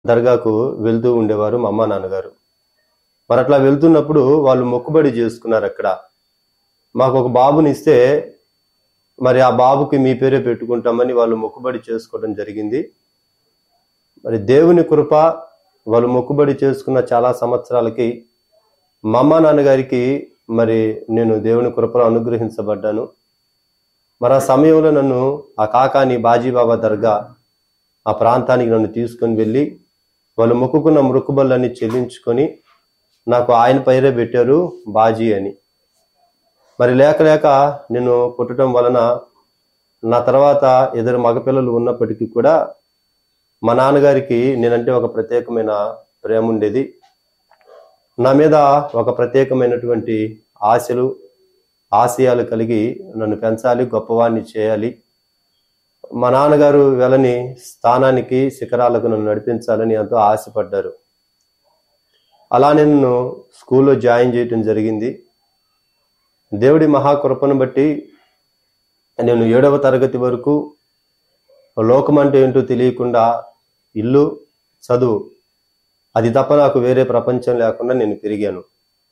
దర్గాకు వెళ్తూ ఉండేవారు మా అమ్మ నాన్నగారు మరి అట్లా వెళ్తున్నప్పుడు వాళ్ళు మొక్కుబడి చేసుకున్నారు అక్కడ మాకు ఒక బాబుని ఇస్తే మరి ఆ బాబుకి మీ పేరే పెట్టుకుంటామని వాళ్ళు మొక్కుబడి చేసుకోవడం జరిగింది మరి దేవుని కృప వాళ్ళు మొక్కుబడి చేసుకున్న చాలా సంవత్సరాలకి మా అమ్మ నాన్నగారికి మరి నేను దేవుని కృపలో అనుగ్రహించబడ్డాను మరి ఆ సమయంలో నన్ను ఆ కాకాని బాజీబాబా దర్గా ఆ ప్రాంతానికి నన్ను తీసుకొని వెళ్ళి వాళ్ళు మొక్కుకున్న మొక్కుబళ్ళని చెల్లించుకొని నాకు ఆయన పైరే పెట్టారు బాజీ అని మరి లేక లేక నేను పుట్టడం వలన నా తర్వాత ఇద్దరు మగపిల్లలు ఉన్నప్పటికీ కూడా మా నాన్నగారికి నేనంటే ఒక ప్రత్యేకమైన ప్రేమ ఉండేది నా మీద ఒక ప్రత్యేకమైనటువంటి ఆశలు ఆశయాలు కలిగి నన్ను పెంచాలి గొప్పవాణ్ణి చేయాలి మా నాన్నగారు వెళ్ళని స్థానానికి శిఖరాలకు నన్ను నడిపించాలని ఎంతో ఆశపడ్డారు అలా నేను స్కూల్లో జాయిన్ చేయటం జరిగింది దేవుడి మహాకృపను బట్టి నేను ఏడవ తరగతి వరకు లోకం అంటే ఏంటో తెలియకుండా ఇల్లు చదువు అది తప్ప నాకు వేరే ప్రపంచం లేకుండా నేను పెరిగాను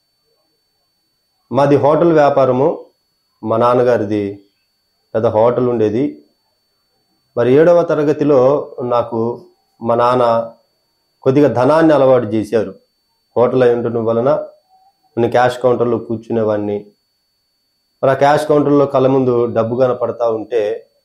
మాది హోటల్ వ్యాపారము మా నాన్నగారిది పెద్ద హోటల్ ఉండేది మరి ఏడవ తరగతిలో నాకు మా నాన్న కొద్దిగా ధనాన్ని అలవాటు చేశారు హోటల్ అయి ఉండటం వలన నేను క్యాష్ కౌంటర్లో కూర్చునేవాడిని మరి ఆ క్యాష్ కౌంటర్లో కళ్ళ ముందు డబ్బు కనపడతా ఉంటే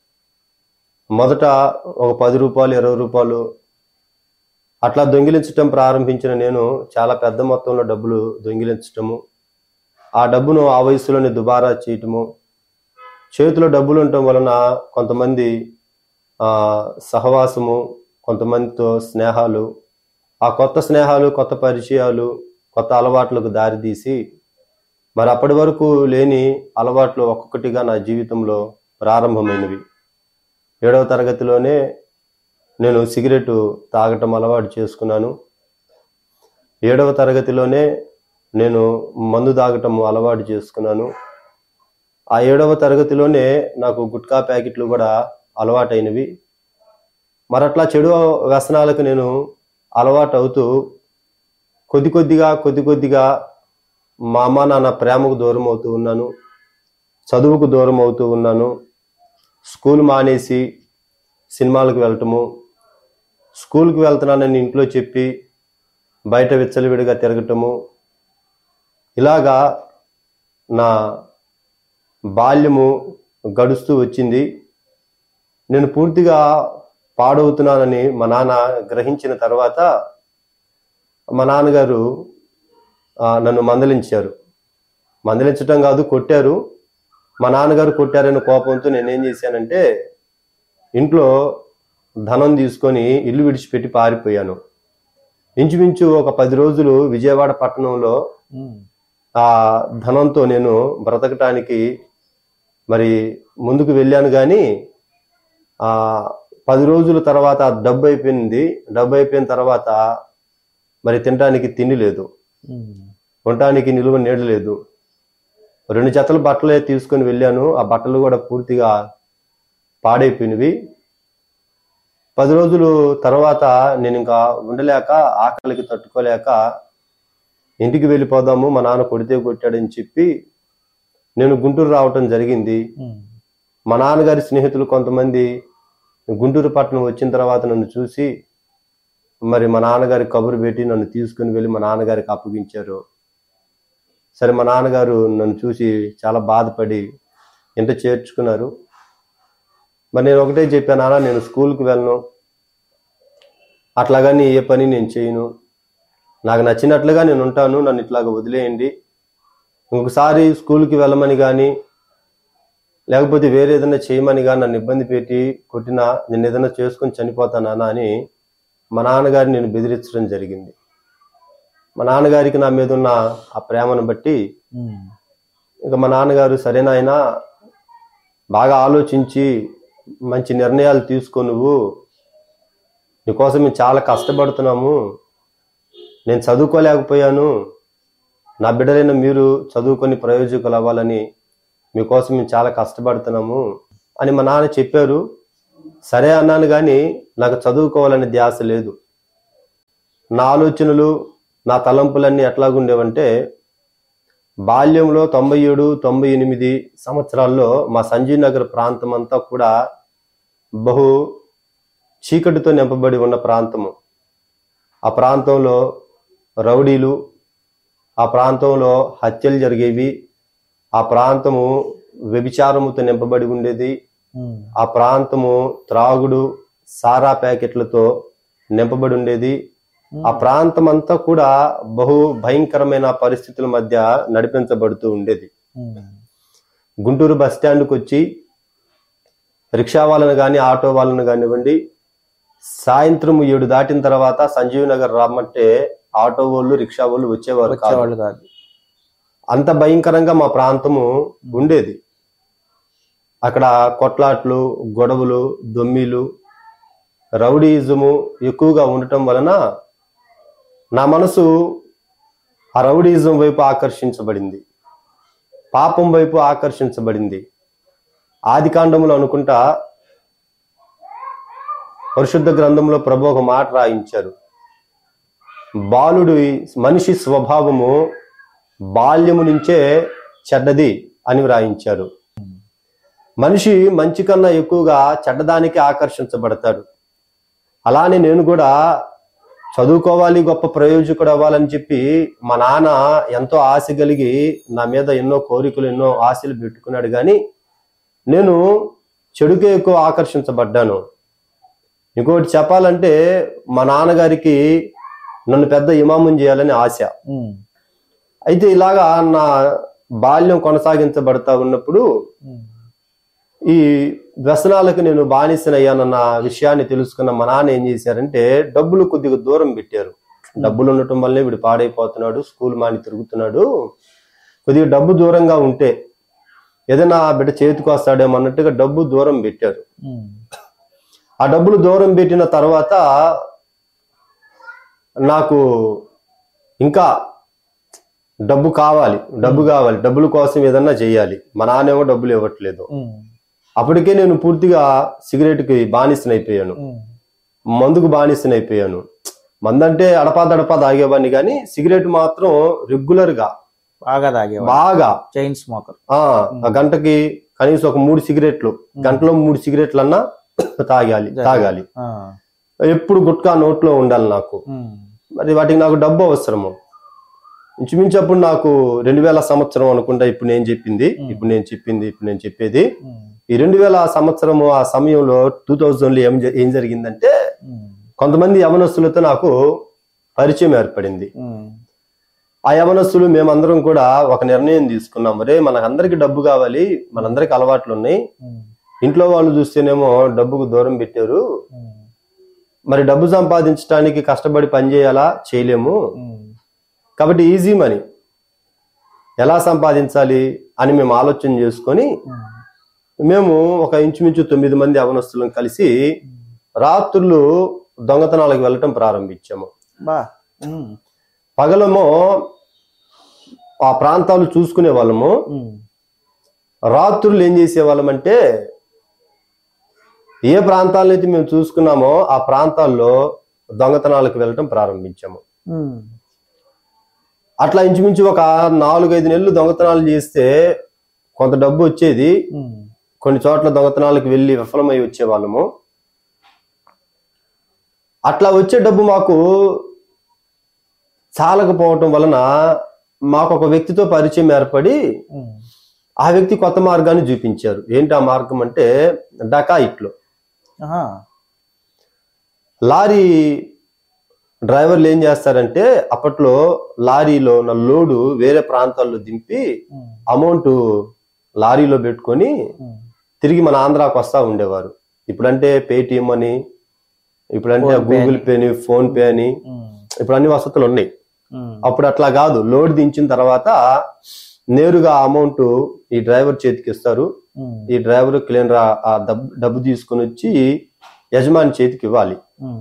మొదట ఒక పది రూపాయలు ఇరవై రూపాయలు అట్లా దొంగిలించటం ప్రారంభించిన నేను చాలా పెద్ద మొత్తంలో డబ్బులు దొంగిలించటము ఆ డబ్బును ఆ వయసులోనే దుబారా చేయటము చేతిలో డబ్బులు ఉండటం వలన కొంతమంది ఆ, సహవాసము కొంతమందితో స్నేహాలు ఆ కొత్త స్నేహాలు కొత్త పరిచయాలు కొత్త అలవాట్లకు దారితీసి మరి అప్పటి వరకు లేని అలవాట్లు ఒక్కొక్కటిగా నా జీవితంలో ప్రారంభమైనవి ఏడవ తరగతిలోనే నేను సిగరెట్ తాగటం అలవాటు చేసుకున్నాను ఏడవ తరగతిలోనే నేను మందు తాగటం అలవాటు చేసుకున్నాను ఆ ఏడవ తరగతిలోనే నాకు గుట్కా ప్యాకెట్లు కూడా అలవాటైనవి మరట్లా చెడు వ్యసనాలకు నేను అలవాటు అవుతూ కొద్ది కొద్దిగా కొద్ది కొద్దిగా మా అమ్మ నాన్న ప్రేమకు దూరం అవుతూ ఉన్నాను చదువుకు దూరం అవుతూ ఉన్నాను స్కూల్ మానేసి సినిమాలకు వెళ్ళటము స్కూల్కి వెళ్తున్నానని ఇంట్లో చెప్పి బయట విచ్చలవిడిగా తిరగటము ఇలాగా నా బాల్యము గడుస్తూ వచ్చింది నేను పూర్తిగా పాడవుతున్నానని మా నాన్న గ్రహించిన తర్వాత మా నాన్నగారు ఆ, నన్ను మందలించారు మందలించటం కాదు కొట్టారు మా నాన్నగారు కొట్టారని కోపంతో నేనేం చేశానంటే ఇంట్లో ధనం తీసుకొని ఇల్లు విడిచిపెట్టి పారిపోయాను ఇంచుమించు ఒక పది రోజులు విజయవాడ పట్టణంలో ఆ ధనంతో నేను బ్రతకటానికి మరి ముందుకు వెళ్ళాను కానీ ఆ పది రోజుల తర్వాత ఆ డబ్బు అయిపోయింది డబ్బు అయిపోయిన తర్వాత మరి తినడానికి తిండి లేదు ఉండటానికి నిలువ నీడ లేదు రెండు జతల బట్టలే తీసుకొని వెళ్ళాను ఆ బట్టలు కూడా పూర్తిగా పాడైపోయినవి పది రోజులు తర్వాత నేను ఇంకా ఉండలేక ఆకలికి తట్టుకోలేక ఇంటికి వెళ్ళిపోదాము మా నాన్న కొడితే కొట్టాడని చెప్పి నేను గుంటూరు రావటం జరిగింది మా నాన్నగారి స్నేహితులు కొంతమంది గుంటూరు పట్టణం వచ్చిన తర్వాత నన్ను చూసి మరి మా నాన్నగారి కబురు పెట్టి నన్ను తీసుకుని వెళ్ళి మా నాన్నగారికి అప్పగించారు సరే మా నాన్నగారు నన్ను చూసి చాలా బాధపడి ఇంట చేర్చుకున్నారు మరి నేను ఒకటే చెప్పాను నాన్న నేను స్కూల్కి వెళ్ళను అట్లాగని ఏ పని నేను చేయను నాకు నచ్చినట్లుగా నేను ఉంటాను నన్ను ఇట్లాగ వదిలేయండి ఇంకొకసారి స్కూల్కి వెళ్ళమని కానీ లేకపోతే వేరే ఏదైనా చేయమని కానీ నన్ను ఇబ్బంది పెట్టి కొట్టినా నేను ఏదైనా చేసుకొని చనిపోతానా అని మా నాన్నగారిని నేను బెదిరించడం జరిగింది మా నాన్నగారికి నా మీద ఉన్న ఆ ప్రేమను బట్టి ఇంకా మా నాన్నగారు సరేనాయనా బాగా ఆలోచించి మంచి నిర్ణయాలు తీసుకో నువ్వు నీకోసం మేము చాలా కష్టపడుతున్నాము నేను చదువుకోలేకపోయాను నా బిడ్డలైన మీరు చదువుకొని ప్రయోజకులు అవ్వాలని మీకోసం మేము చాలా కష్టపడుతున్నాము అని మా నాన్న చెప్పారు సరే అన్నాను కానీ నాకు చదువుకోవాలనే ధ్యాస లేదు నా ఆలోచనలు నా తలంపులన్నీ ఎట్లాగుండేవంటే బాల్యంలో తొంభై ఏడు తొంభై ఎనిమిది సంవత్సరాల్లో మా సంజీవ్ నగర్ ప్రాంతం అంతా కూడా బహు చీకటితో నింపబడి ఉన్న ప్రాంతము ఆ ప్రాంతంలో రౌడీలు ఆ ప్రాంతంలో హత్యలు జరిగేవి ఆ ప్రాంతము వ్యభిచారముతో నింపబడి ఉండేది ఉమ్, ఆ ప్రాంతము త్రాగుడు సారా ప్యాకెట్లతో నింపబడి ఉండేది ఆ ప్రాంతం అంతా కూడా బహు భయంకరమైన పరిస్థితుల మధ్య నడిపించబడుతూ ఉండేది ఉమ్, గుంటూరు బస్ స్టాండ్కి వచ్చి రిక్షా వాళ్ళను కానీ ఆటో వాళ్ళను కానివ్వండి సాయంత్రం ఏడు దాటిన తర్వాత సంజీవ్ నగర్ రమ్మంటే ఆటో వాళ్ళు రిక్షా వాళ్ళు వచ్చేవారు కాదు వచ్చేవాళ్ళు కాదు అంత భయంకరంగా మా ప్రాంతము ఉండేది అక్కడ కొట్లాట్లు గొడవలు దొమ్మిలు రౌడీయిజము ఎక్కువగా ఉండటం వలన నా మనసు ఆ రౌడీయిజం వైపు ఆకర్షించబడింది పాపం వైపు ఆకర్షించబడింది ఆది కాండములు అనుకుంటా పరిశుద్ధ గ్రంథంలో ప్రభు ఒక మాట రాయించారు బాలుడు మనిషి స్వభావము బాల్యము నుంచే చెడ్డది అని వ్రాయించారు మనిషి మంచి కన్నా ఎక్కువగా చెడ్డదానికి ఆకర్షించబడతాడు అలానే నేను కూడా చదువుకోవాలి గొప్ప ప్రయోజకుడు అవ్వాలని చెప్పి మా నాన్న ఎంతో ఆశ కలిగి నా మీద ఎన్నో కోరికలు ఎన్నో ఆశలు పెట్టుకున్నాడు కానీ నేను చెడుకే ఎక్కువ ఆకర్షించబడ్డాను ఇంకోటి చెప్పాలంటే మా నాన్నగారికి నన్ను పెద్ద ఇమాముని చేయాలని ఆశ ఉమ్, అయితే ఇలాగా నా బాల్యం కొనసాగించబడతా ఉన్నప్పుడు ఉమ్, ఈ వ్యసనాలకు నేను బానిసనయ్యానన్న విషయాన్ని తెలుసుకున్న మా నాన్న ఏం చేశారంటే డబ్బులు కొద్దిగా దూరం పెట్టారు డబ్బులు ఉండటం వల్లే వీడు పాడైపోతున్నాడు స్కూల్ మాని తిరుగుతున్నాడు కొద్దిగా డబ్బు దూరంగా ఉంటే ఏదైనా బిడ్డ చేతికి వస్తాడేమో అన్నట్టుగా డబ్బు దూరం పెట్టారు ఉమ్, ఆ డబ్బులు దూరం పెట్టిన తర్వాత నాకు ఇంకా డబ్బు కావాలి డబ్బు కావాలి డబ్బుల కోసం ఏదన్నా చేయాలి మా నాన్నేమో డబ్బులు ఇవ్వట్లేదు ఉమ్, అప్పటికే నేను పూర్తిగా సిగరెట్కి బానిసనైపోయాను ఉమ్, మందుకు బానిసనైపోయాను మందంటే అడపా దడపా తాగేవాడిని కానీ సిగరెట్ మాత్రం రెగ్యులర్ గా బాగా తాగేవాడు బాగా చైన్ స్మోకర్ ఆ ఆ గంటకి కనీసం ఒక మూడు సిగరెట్లు గంటలో మూడు సిగరెట్లు అన్నా తాగాలి తాగాలి ఎప్పుడు గుట్కా నోట్లో ఉండాలి నాకు మరి వాటికి నాకు డబ్బు అవసరము ఇంచుమించు అప్పుడు నాకు రెండు వేల సంవత్సరం అనుకుంటా ఇప్పుడు నేను చెప్పింది ఇప్పుడు నేను చెప్పింది ఇప్పుడు నేను చెప్పేది ఈ రెండు వేల సంవత్సరము ఆ సమయంలో టూ థౌజండ్ లో ఏం జ- ఏం జరిగిందంటే కొంతమంది యవనస్తులతో నాకు పరిచయం ఏర్పడింది ఆ యవనస్తులు మేమందరం కూడా ఒక నిర్ణయం తీసుకున్నాం రే మనకందరికి డబ్బు కావాలి మనందరికి అలవాట్లు ఉన్నాయి ఇంట్లో వాళ్ళు చూస్తేనేమో డబ్బుకు దూరం పెట్టారు మరి డబ్బు సంపాదించడానికి కష్టపడి పని చేయాలా చేయలేము కాబట్టి ఈజీ మనీ ఎలా సంపాదించాలి అని మేము ఆలోచన చేసుకొని మేము ఒక ఇంచుమించు తొమ్మిది మంది అవనస్తులను కలిసి రాత్రులు దొంగతనాలకు వెళ్ళటం ప్రారంభించాము బా పగలమో ఆ ప్రాంతాలు చూసుకునే వాళ్ళము రాత్రులు ఏం చేసేవాళ్ళం అంటే ఏ ప్రాంతాలనైతే మేము చూసుకున్నామో ఆ ప్రాంతాల్లో దొంగతనాలకు వెళ్ళటం ప్రారంభించాము అట్లా ఇంచుమించు ఒక నాలుగైదు నెలలు దొంగతనాలు చేస్తే కొంత డబ్బు వచ్చేది కొన్ని చోట్ల దొంగతనాలకు వెళ్ళి విఫలమై వచ్చేవాళ్ళము అట్లా వచ్చే డబ్బు మాకు చాలకపోవటం వలన మాకు ఒక వ్యక్తితో పరిచయం ఏర్పడి ఆ వ్యక్తి కొత్త మార్గాన్ని చూపించారు ఏంటి ఆ మార్గం అంటే డకాయిట్లు లారీ డ్రైవర్లు ఏం చేస్తారంటే అప్పట్లో లారీలో ఉన్న లోడు వేరే ప్రాంతాల్లో దింపి అమౌంట్ లారీలో పెట్టుకొని తిరిగి మన ఆంధ్రాకి వస్తా ఉండేవారు ఇప్పుడంటే పేటిఎం అని ఇప్పుడంటే Phone Pay గూగుల్ పే అని ఫోన్ పే అని ఇప్పుడు అన్ని వసతులు ఉన్నాయి అప్పుడు అట్లా కాదు లోడ్ దించిన తర్వాత నేరుగా అమౌంట్ ఈ డ్రైవర్ చేతికి ఇస్తారు ఈ డ్రైవర్ క్లీనర్ ఆ- ఆ డబ్బు డబ్బు తీసుకొని వచ్చి యజమాని చేతికి ఇవ్వాలి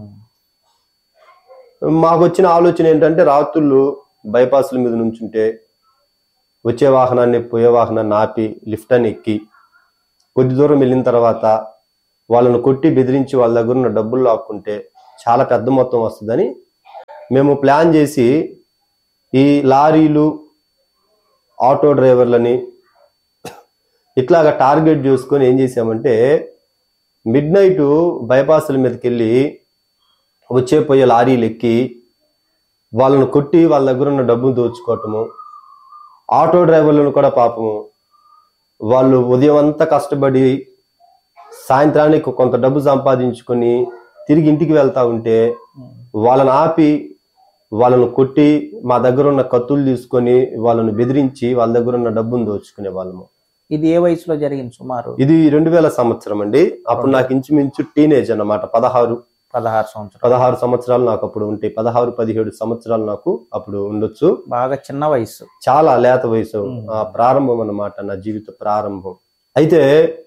మాకు వచ్చిన ఆలోచన ఏంటంటే రాత్రులు బైపాస్ల మీద నుంచుంటే వచ్చే వాహనాన్ని పోయే వాహనాన్ని ఆపి లిఫ్ట్ అని ఎక్కి కొద్ది దూరం వెళ్ళిన తర్వాత వాళ్ళను కొట్టి బెదిరించి వాళ్ళ దగ్గర ఉన్న డబ్బులు లాక్కుంటే చాలా పెద్ద మొత్తం వస్తుందని మేము ప్లాన్ చేసి ఈ లారీలు ఆటో డ్రైవర్లని ఇట్లాగా టార్గెట్ చూసుకొని ఏం చేసామంటే మిడ్ నైట్ బైపాస్ల మీదకి వెళ్ళి వచ్చే పోయే లారీలు ఎక్కి వాళ్ళను కొట్టి వాళ్ళ దగ్గర ఉన్న డబ్బును దోచుకోవటము ఆటో డ్రైవర్లను కూడా పాపము వాళ్ళు ఉదయం అంతా కష్టపడి సాయంత్రానికి కొంత డబ్బు సంపాదించుకొని తిరిగి ఇంటికి వెళ్తా ఉంటే వాళ్ళని ఆపి వాళ్ళను కొట్టి మా దగ్గర ఉన్న కత్తులు తీసుకొని వాళ్ళను బెదిరించి వాళ్ళ దగ్గర ఉన్న డబ్బును దోచుకునే వాళ్ళము ఇది ఏ వయసులో జరిగింది సుమారు ఇది రెండు వేల సంవత్సరం అండి అప్పుడు నాకు ఇంచుమించు టీనేజ్ అన్నమాట పదహారు పదహారు సంవత్సరాలు పదహారు సంవత్సరాలు నాకు అప్పుడు ఉంటాయి పదహారు పదిహేడు సంవత్సరాలు నాకు అప్పుడు ఉండొచ్చు బాగా చిన్న వయసు చాలా లేత వయసు మ్మ్. ఆ ప్రారంభం అన్నమాట నా జీవిత ప్రారంభం అయితే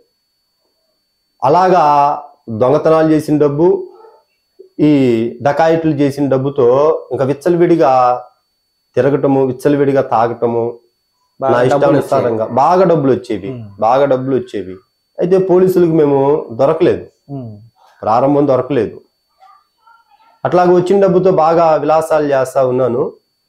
అలాగా దొంగతనాలు చేసిన డబ్బు ఈ డకాయిట్లు చేసిన డబ్బుతో ఇంకా విచ్చలవిడిగా తిరగటము విచ్చలవిడిగా తాగటము నా బాగా డబ్బులు వచ్చాయి. ఇష్టానుసారంగా బాగా డబ్బులు వచ్చేవి మ్మ్. బాగా డబ్బులు వచ్చేవి అయితే పోలీసులకు మేము దొరకలేదు ఉమ్, ప్రారంభం దొరకలేదు అట్లాగ వచ్చిన డబ్బుతో బాగా విలాసాలు చేస్తా ఉన్నాను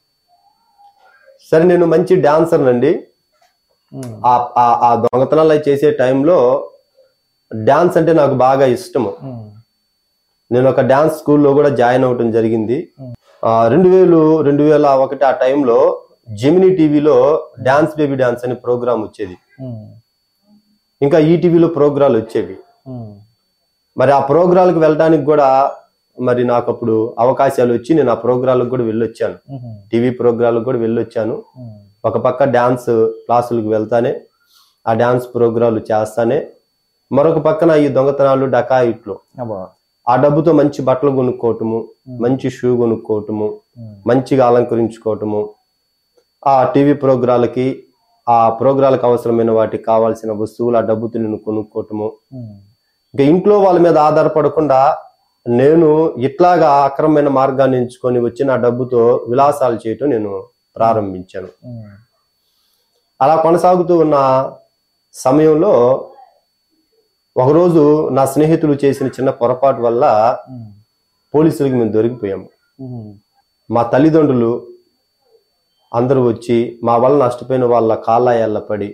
సరే నేను మంచి డాన్సర్ అండి ఉమ్, ఆ ఆ- ఆ దొంగతనాలు అవి చేసే టైంలో డాన్స్ అంటే నాకు బాగా ఇష్టము ఉమ్, నేను ఒక డాన్స్ స్కూల్లో కూడా జాయిన్ అవ్వటం జరిగింది Hmm. ఆ, రెండు వేలు రెండు వేల ఒకటి ఆ టైంలో జెమినీ టీవీలో డాన్స్ బేబీ డాన్స్ అనే ప్రోగ్రామ్ వచ్చేది ఉమ్, ఇంకా ఈటీవీలో ప్రోగ్రాలు వచ్చేవి ఉమ్, మరి ఆ ప్రోగ్రాలకు వెళ్ళడానికి కూడా మరి నాకు అప్పుడు అవకాశాలు వచ్చి నేను ఆ ప్రోగ్రాలకు కూడా వెళ్ళొచ్చాను ఉమ్, టీవీ ప్రోగ్రాలకు కూడా వెళ్ళొచ్చాను ఉమ్, ఒక పక్క డ్యాన్స్ క్లాసులకు వెళ్తానే ఆ డ్యాన్స్ ప్రోగ్రాలు చేస్తానే మరొక పక్కన ఈ దొంగతనాలు డకాయిట్లు అబ్బా, ఆ డబ్బుతో మంచి బట్టలు కొనుక్కోవటము మంచి షూ కొనుక్కోవటము ఉమ్, మంచిగా అలంకరించుకోవటము ఆ టీవీ ప్రోగ్రాలకి ఆ ప్రోగ్రాలకు అవసరమైన వాటికి కావాల్సిన వస్తువులు ఆ డబ్బుతో నేను కొనుక్కోవటము ఉమ్, ఇంకా ఇంట్లో వాళ్ళ మీద ఆధారపడకుండా నేను ఇట్లాగా అక్రమమైన మార్గాన్ని ఎంచుకొని వచ్చిన ఆ డబ్బుతో విలాసాలు చేయటం నేను ప్రారంభించాను ఉమ్, అలా కొనసాగుతూ ఉన్న సమయంలో ఒకరోజు నా స్నేహితులు చేసిన చిన్న పొరపాటు వల్ల ఉమ్, పోలీసులకు మేము దొరికిపోయాము ఉమ్, మా తల్లిదండ్రులు అందరూ వచ్చి మా వల్ల నష్టపోయిన వాళ్ళ కాళ్ళాయాళ్ళ పడి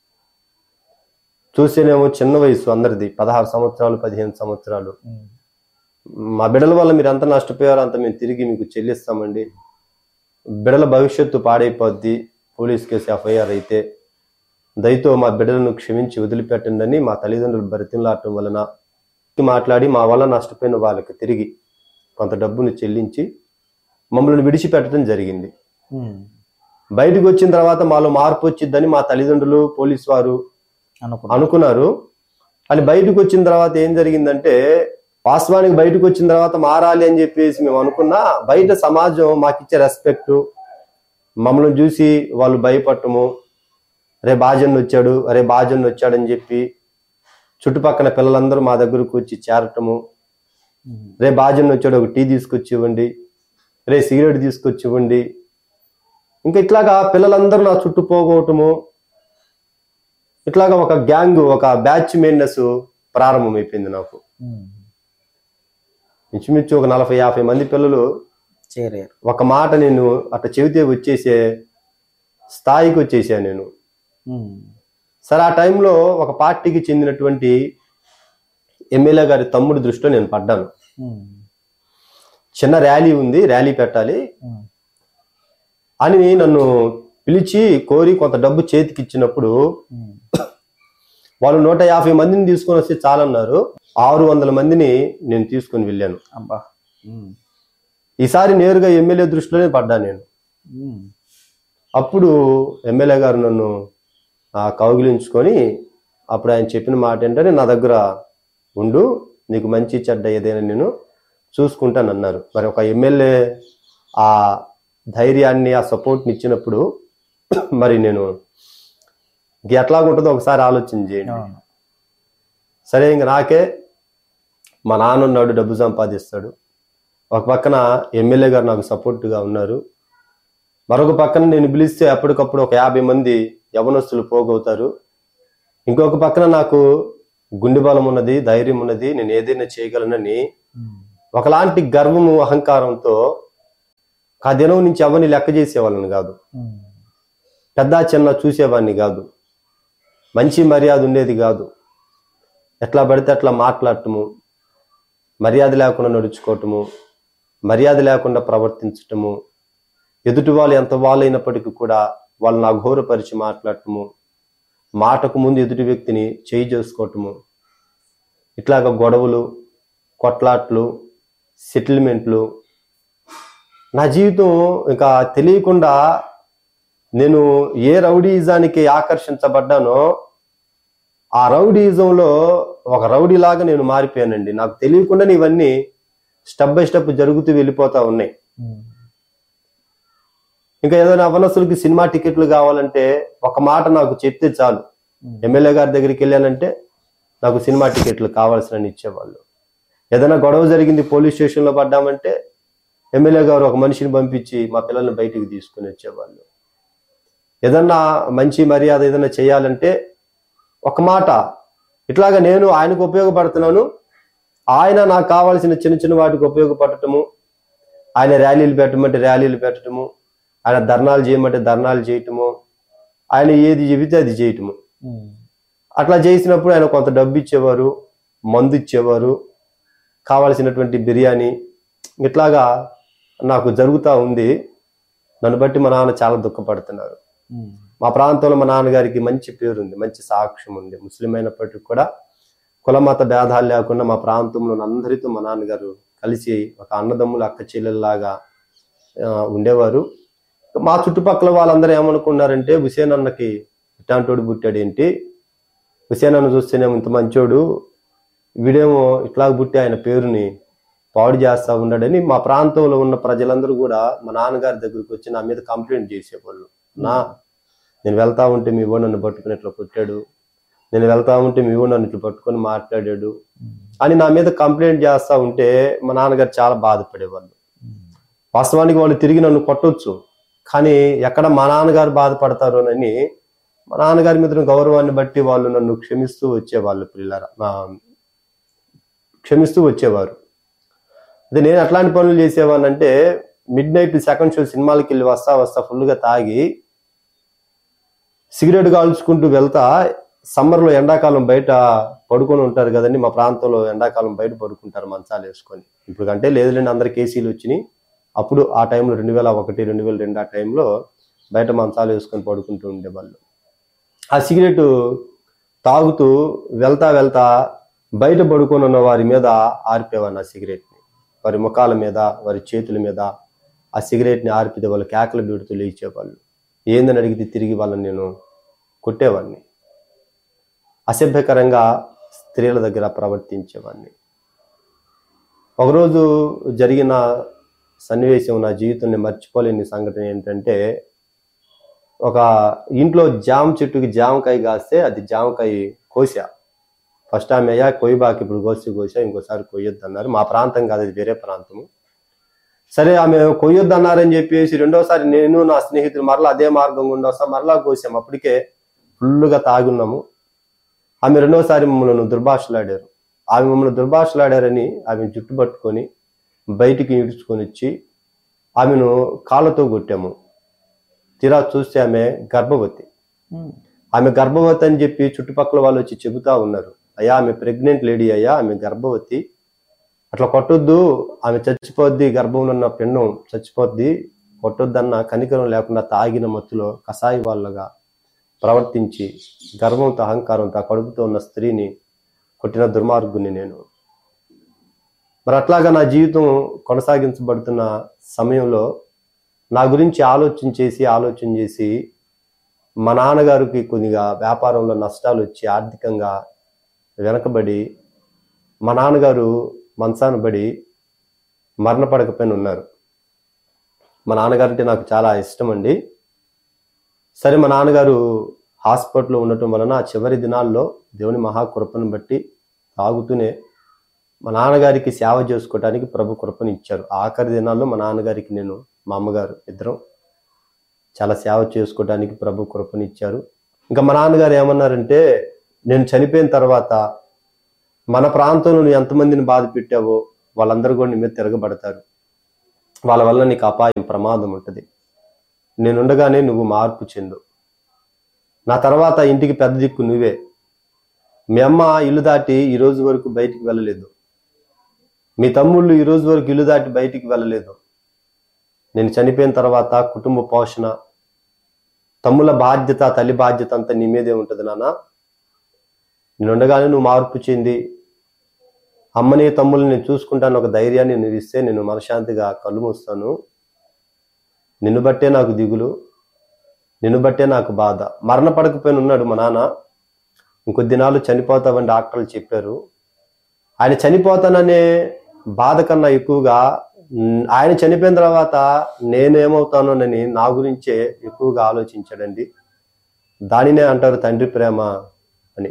చూసేనేమో చిన్న వయసు అందరిది పదహారు సంవత్సరాలు పదిహేను సంవత్సరాలు ఉమ్, మా బిడ్డల వల్ల మీరు ఎంత నష్టపోయారో అంత మేము తిరిగి మీకు చెల్లిస్తామండి బిడ్డల భవిష్యత్తు పాడైపోద్ది పోలీస్ కేసు ఎఫ్ఐఆర్ అయితే దయతో మా బిడ్డలను క్షమించి వదిలిపెట్టండి అని మా తల్లిదండ్రులు బరితిలాడటం వలన మాట్లాడి మా వల్ల నష్టపోయిన వాళ్ళకి తిరిగి కొంత డబ్బును చెల్లించి మమ్మల్ని విడిచిపెట్టడం జరిగింది ఉమ్, బయటకు వచ్చిన తర్వాత మాలో మార్పు వచ్చిద్దని మా తల్లిదండ్రులు పోలీస్ వారు అనుకున్నా అనుకున్నారు అని బయటకు వచ్చిన తర్వాత ఏం జరిగిందంటే వాస్తవానికి బయటకు వచ్చిన తర్వాత మారాలి అని చెప్పేసి మేము అనుకున్నా బయట సమాజం మాకిచ్చే రెస్పెక్ట్ మమ్మల్ని చూసి వాళ్ళు భయపడటము రే బాజన్ వచ్చాడు అరే బాజన్ వచ్చాడని చెప్పి చుట్టుపక్కల పిల్లలందరూ మా దగ్గరకు వచ్చి చేరటము ఉమ్, రే బాజన్ వచ్చాడు ఒక టీ తీసుకొచ్చి ఇవ్వండి రే సిగరెట్ తీసుకొచ్చి ఇవ్వండి ఇంకా ఇట్లాగా పిల్లలందరూ నా చుట్టూ పోగొట్టము ఇట్లాగా ఒక గ్యాంగ్ ఒక బ్యాచ్ మెయిన్నెస్ ప్రారంభమైపోయింది నాకు ఉమ్, ఇంచుమించు ఒక నలభై యాభై మంది పిల్లలు చేరారు ఒక మాట నేను అట్లా చెబితే వచ్చేసే స్థాయికి వచ్చేసాను నేను ఉమ్, సరే ఆ టైంలో ఒక పార్టీకి చెందినటువంటి ఎమ్మెల్యే గారి తమ్ముడి దృష్టిలో నేను పడ్డాను ఉమ్, చిన్న ర్యాలీ ఉంది ర్యాలీ పెట్టాలి ఉమ్, అని నన్ను పిలిచి కోరి కొంత డబ్బు చేతికి ఇచ్చినప్పుడు ఉమ్, వాళ్ళు నూట యాభై మందిని తీసుకొని వస్తే చాలన్నారు ఆరు వందల మందిని నేను తీసుకొని వెళ్ళాను అబ్బా ఉమ్, ఈసారి నేరుగా ఎమ్మెల్యే దృష్టిలోనే పడ్డా నేను ఉమ్, అప్పుడు ఎమ్మెల్యే గారు నన్ను ఆ, కౌగిలించుకొని అప్పుడు ఆయన చెప్పిన మాట ఏంటంటే నా దగ్గర ఉండు నీకు మంచి చెడ్డ ఏదైనా నేను చూసుకుంటానన్నారు మరి ఒక ఎమ్మెల్యే ఆ ధైర్యాన్ని ఆ సపోర్ట్ని ఇచ్చినప్పుడు మరి నేను ఇంక ఎట్లాగుంటుందో ఒకసారి ఆలోచన చేయండి అవును సరే ఇంక నాకే మా నాన్న ఉన్నాడు డబ్బు సంపాదిస్తాడు ఒక పక్కన ఎమ్మెల్యే గారు నాకు సపోర్ట్గా ఉన్నారు మరొక పక్కన నేను పిలిస్తే అప్పటికప్పుడు ఒక యాభై మంది యవనస్తులు పోగవుతారు ఇంకొక పక్కన నాకు గుండె బలం ఉన్నది ధైర్యం ఉన్నది నేను ఏదైనా చేయగలనని ఉమ్, ఒకలాంటి గర్వము అహంకారంతో ఆ దినం నుంచి ఎవరిని లెక్క చేసేవాళ్ళని కాదు ఉమ్. పెద్ద చిన్న చూసేవాడిని కాదు మంచి మర్యాద ఉండేది కాదు ఎట్లా పడితే అట్లా మాట్లాడటము మర్యాద లేకుండా నడుచుకోవటము మర్యాద లేకుండా ప్రవర్తించటము ఎదుటి వాళ్ళు ఎంత వాళ్ళైనప్పటికీ కూడా వాళ్ళని అఘోరపరిచి మాట్లాడటము మాటకు ముందు ఎదుటి వ్యక్తిని చేయి చేసుకోవటము ఇట్లాగ గొడవలు కొట్లాట్లు సెటిల్మెంట్లు నా జీవితం ఇంకా తెలియకుండా నేను ఏ రౌడీజానికి ఆకర్షించబడ్డానో ఆ రౌడీజంలో ఒక రౌడీలాగా నేను మారిపోయానండి నాకు తెలియకుండా ఇవన్నీ స్టెప్ బై స్టెప్ జరుగుతూ వెళ్ళిపోతా ఉన్నాయి ఉమ్. ఇంకా ఏదైనా అవనసులకి సినిమా టికెట్లు కావాలంటే ఒక మాట నాకు చెప్తే చాలు ఉమ్. ఎమ్మెల్యే గారి దగ్గరికి వెళ్ళానంటే నాకు సినిమా టికెట్లు కావాల్సిన ఇచ్చేవాళ్ళు ఏదైనా గొడవ జరిగింది పోలీస్ స్టేషన్లో పడ్డామంటే ఎమ్మెల్యే గారు ఒక మనిషిని పంపించి మా పిల్లల్ని బయటికి తీసుకుని వచ్చేవాళ్ళు ఏదన్నా మంచి మర్యాద ఏదైనా చేయాలంటే ఒక మాట ఇట్లాగా నేను ఆయనకు ఉపయోగపడుతున్నాను ఆయన నాకు కావాల్సిన చిన్న చిన్న వాటికి ఉపయోగపడటము ఆయన ర్యాలీలు పెట్టమంటే ర్యాలీలు పెట్టడము ఆయన ధర్నాలు చేయమంటే ధర్నాలు చేయటము ఆయన ఏది చెబితే అది చేయటము ఉమ్. అట్లా చేసినప్పుడు ఆయన కొంత డబ్బు ఇచ్చేవారు మందు ఇచ్చేవారు కావాల్సినటువంటి బిర్యానీ ఇట్లాగా నాకు జరుగుతూ ఉంది నన్ను బట్టి మా నాన్న చాలా దుఃఖపడుతున్నారు ఉమ్. మా ప్రాంతంలో మా నాన్నగారికి మంచి పేరు ఉంది మంచి సాక్ష్యం ఉంది ముస్లిం అయినప్పటికీ కూడా కులమత భేదాలు లేకుండా మా ప్రాంతంలో అందరితో మా నాన్నగారు కలిసి ఒక అన్నదమ్ములు అక్క చెల్లెల్లాగా ఆ, ఉండేవారు మా చుట్టుపక్కల వాళ్ళందరూ ఏమనుకున్నారంటే హుసేన్ అన్నకి ఇట్లాంటోడు పుట్టాడు ఏంటి హుసేన్ అన్న చూస్తేనేమో ఇంత మంచోడు వీడేమో ఇట్లా పుట్టి ఆయన పేరుని పాడు చేస్తా ఉన్నాడని మా ప్రాంతంలో ఉన్న ప్రజలందరూ కూడా మా నాన్నగారి దగ్గరికి వచ్చి నా మీద కంప్లైంట్ చేసేవాళ్ళు నా నేను వెళ్తా ఉంటే మీ ఓ నన్ను పట్టుకుని ఇట్లా కొట్టాడు నేను వెళ్తా ఉంటే మీ ఓ నన్ను ఇట్లా పట్టుకొని మాట్లాడాడు అని నా మీద కంప్లైంట్ చేస్తా ఉంటే మా నాన్నగారు చాలా బాధపడేవాళ్ళు ఉమ్. వాస్తవానికి వాళ్ళు తిరిగి నన్ను కొట్టొచ్చు కానీ ఎక్కడ మా నాన్నగారు బాధపడతారు అని మా నాన్నగారి మీద ఉన్న గౌరవాన్ని బట్టి వాళ్ళు నన్ను క్షమిస్తూ వచ్చేవాళ్ళు పిల్లల క్షమిస్తూ వచ్చేవారు అదే నేను ఎట్లాంటి పనులు చేసేవాడినంటే మిడ్ నైట్ సెకండ్ షో సినిమాలకి వెళ్ళి వస్తా వస్తా ఫుల్గా తాగి సిగరెట్ కాల్చుకుంటూ వెళ్తా సమ్మర్లో ఎండాకాలం బయట పడుకొని ఉంటారు కదండి మా ప్రాంతంలో ఎండాకాలం బయట పడుకుంటారు మంచాలు వేసుకొని ఇప్పుడు కంటే లేదులేండి అందరికి ఏసీలు వచ్చినాయి అప్పుడు ఆ టైంలో రెండు వేల ఒకటి రెండు వేల రెండు ఆ టైంలో బయట మంచాలు వేసుకొని పడుకుంటూ ఉండేవాళ్ళు ఆ సిగరెట్ తాగుతూ వెళ్తా వెళ్తా బయట పడుకొని ఉన్న వారి మీద ఆర్పేవాడిని ఆ సిగరెట్ని వారి ముఖాల మీద వారి చేతుల మీద ఆ సిగరెట్ని ఆర్పితే వాళ్ళు కేకలు బీడుతూ లేచేవాళ్ళు ఏందని అడిగితే తిరిగి వాళ్ళని నేను కొట్టేవాడిని అసభ్యకరంగా స్త్రీల దగ్గర ప్రవర్తించేవాడిని ఒకరోజు జరిగిన సన్నివేశం నా జీవితాన్ని మర్చిపోలేని సంఘటన ఏంటంటే ఒక ఇంట్లో జామ చెట్టుకి జామకాయ కాస్తే అది జామకాయ కోసా ఫస్ట్ ఆమె అయ్యా కొయ్యబాకి ఇప్పుడు కోసి కోసా ఇంకోసారి కొయ్యొద్దు అన్నారు మా ప్రాంతం కాదు అది వేరే ప్రాంతము సరే ఆమె కొయ్యొద్దు అన్నారని చెప్పేసి రెండోసారి నేను నా స్నేహితులు మరలా అదే మార్గం గుండా వస్తాం మరలా కోసాం అప్పటికే ఫుల్గా తాగున్నాము ఆమె రెండోసారి మమ్మల్ని దుర్భాషలాడారు ఆమె మమ్మల్ని దుర్భాషలాడారని ఆమె జుట్టు పట్టుకొని బయటికి ఈడ్చుకొని వచ్చి ఆమెను కాళ్ళతో కొట్టాము తీరా చూస్తే ఆమె గర్భవతి ఉమ్. ఆమె గర్భవతి అని చెప్పి చుట్టుపక్కల వాళ్ళు వచ్చి చెబుతా ఉన్నారు అయ్యా ఆమె ప్రెగ్నెంట్ లేడీ అయ్యా ఆమె గర్భవతి అట్లా కొట్టొద్దు ఆమె చచ్చిపోద్ది గర్భంలో ఉన్న పిండం చచ్చిపోద్ది కొట్టొద్దన్న కనికరం లేకుండా తాగిన మత్తులో కసాయి వాళ్ళగా ప్రవర్తించి గర్వంతో అహంకారంతో ఆ కడుపుతో ఉన్న స్త్రీని కొట్టిన దుర్మార్గుని నేను మరి అట్లాగా నా జీవితం కొనసాగించబడుతున్న సమయంలో నా గురించి ఆలోచన చేసి ఆలోచన చేసి మా నాన్నగారికి కొద్దిగా వ్యాపారంలో నష్టాలు వచ్చి ఆర్థికంగా వెనకబడి మా నాన్నగారు మంచాన పడి మరణ పడకపోయిన ఉన్నారు మా నాన్నగారు అంటే నాకు చాలా ఇష్టం అండి సరే మా నాన్నగారు హాస్పిటల్లో ఉండటం వలన ఆ చివరి దినాల్లో దేవుని మహాకృపను బట్టి తాగుతూనే మా నాన్నగారికి సేవ చేసుకోవడానికి ప్రభు కృపను ఇచ్చారు ఆఖరి దినాల్లో మా నాన్నగారికి నేను మా అమ్మగారు ఇద్దరం చాలా సేవ చేసుకోవడానికి ప్రభు కృపను ఇచ్చారు ఇంకా మా నాన్నగారు ఏమన్నారంటే నేను చనిపోయిన తర్వాత మన ప్రాంతంలో నువ్వు ఎంతమందిని బాధ పెట్టావో వాళ్ళందరూ కూడా నీ మీద తిరగబడతారు వాళ్ళ వల్ల నీకు అపాయం ప్రమాదం ఉంటుంది నేనుండగానే నువ్వు మార్పు చెందు నా తర్వాత ఇంటికి పెద్ద దిక్కు నువ్వే మీ అమ్మ ఇల్లు దాటి ఈ రోజు వరకు బయటికి వెళ్ళలేదు మీ తమ్ముళ్ళు ఈ రోజు వరకు ఇల్లు దాటి బయటికి వెళ్ళలేదు నేను చనిపోయిన తర్వాత కుటుంబ పోషణ తమ్ముల బాధ్యత తల్లి బాధ్యత అంతా నీ మీదే ఉంటుంది నాన్న నేను ఉండగానే నువ్వు మార్పు చెంది అమ్మని తమ్ముల్ని నేను చూసుకుంటాను ఒక ధైర్యాన్ని నువ్వు ఇస్తే నేను మనశాంతిగా కళ్ళు మూస్తాను నిన్ను బట్టే నాకు దిగులు నిన్ను బట్టే నాకు బాధ మరణ పడకపోయిన ఉన్నాడు మా నాన్న ఇంకొద్ది దినాలు చనిపోతావని డాక్టర్లు చెప్పారు ఆయన చనిపోతాననే బాధ కన్నా ఎక్కువగా ఉమ్, ఆయన చనిపోయిన తర్వాత నేనేమవుతానోనని నా గురించే ఎక్కువగా ఆలోచించాడండి దానినే అంటారు తండ్రి ప్రేమ అని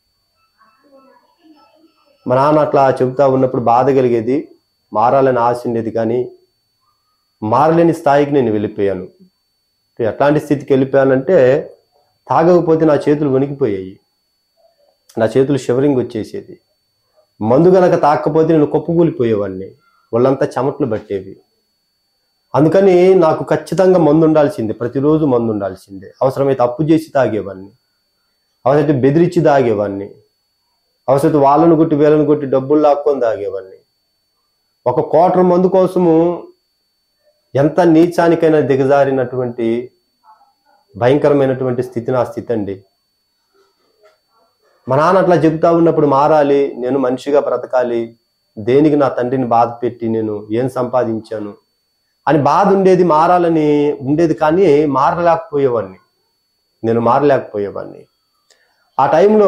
మా నాన్న అట్లా చెబుతా ఉన్నప్పుడు బాధ కలిగేది మారాలని ఆశ ఉండేది కానీ మారలేని స్థాయికి నేను వెళ్ళిపోయాను ఎట్లాంటి స్థితికి వెళ్ళిపోయానంటే తాగకపోతే నా చేతులు వణికిపోయాయి నా చేతులు షివరింగ్ వచ్చేసేది మందు గనక తాకపోతే నేను కుప్పకూలిపోయేవాడిని వాళ్ళంతా చెమట్లు పట్టేవి అందుకని నాకు ఖచ్చితంగా మందు ఉండాల్సిందే ప్రతిరోజు మందు ఉండాల్సిందే అవసరమైతే అప్పు చేసి తాగేవాడిని అవసరమైతే బెదిరించి తాగేవాడిని అవసరమైతే వాళ్ళను కొట్టి వీళ్ళని కొట్టి డబ్బులు లాక్కొని తాగేవాడిని ఒక కోటర్ మందు కోసము ఎంత నీచానికైనా దిగజారినటువంటి భయంకరమైనటువంటి స్థితి నా స్థితి అండి మా నాన్న అట్లా చెబుతా ఉన్నప్పుడు మారాలి నేను మనిషిగా బ్రతకాలి దేనికి నా తండ్రిని బాధ పెట్టి నేను ఏం సంపాదించాను అని బాధ ఉండేది మారాలని ఉండేది కానీ మారలేకపోయేవాడిని నేను మారలేకపోయేవాడిని ఆ టైంలో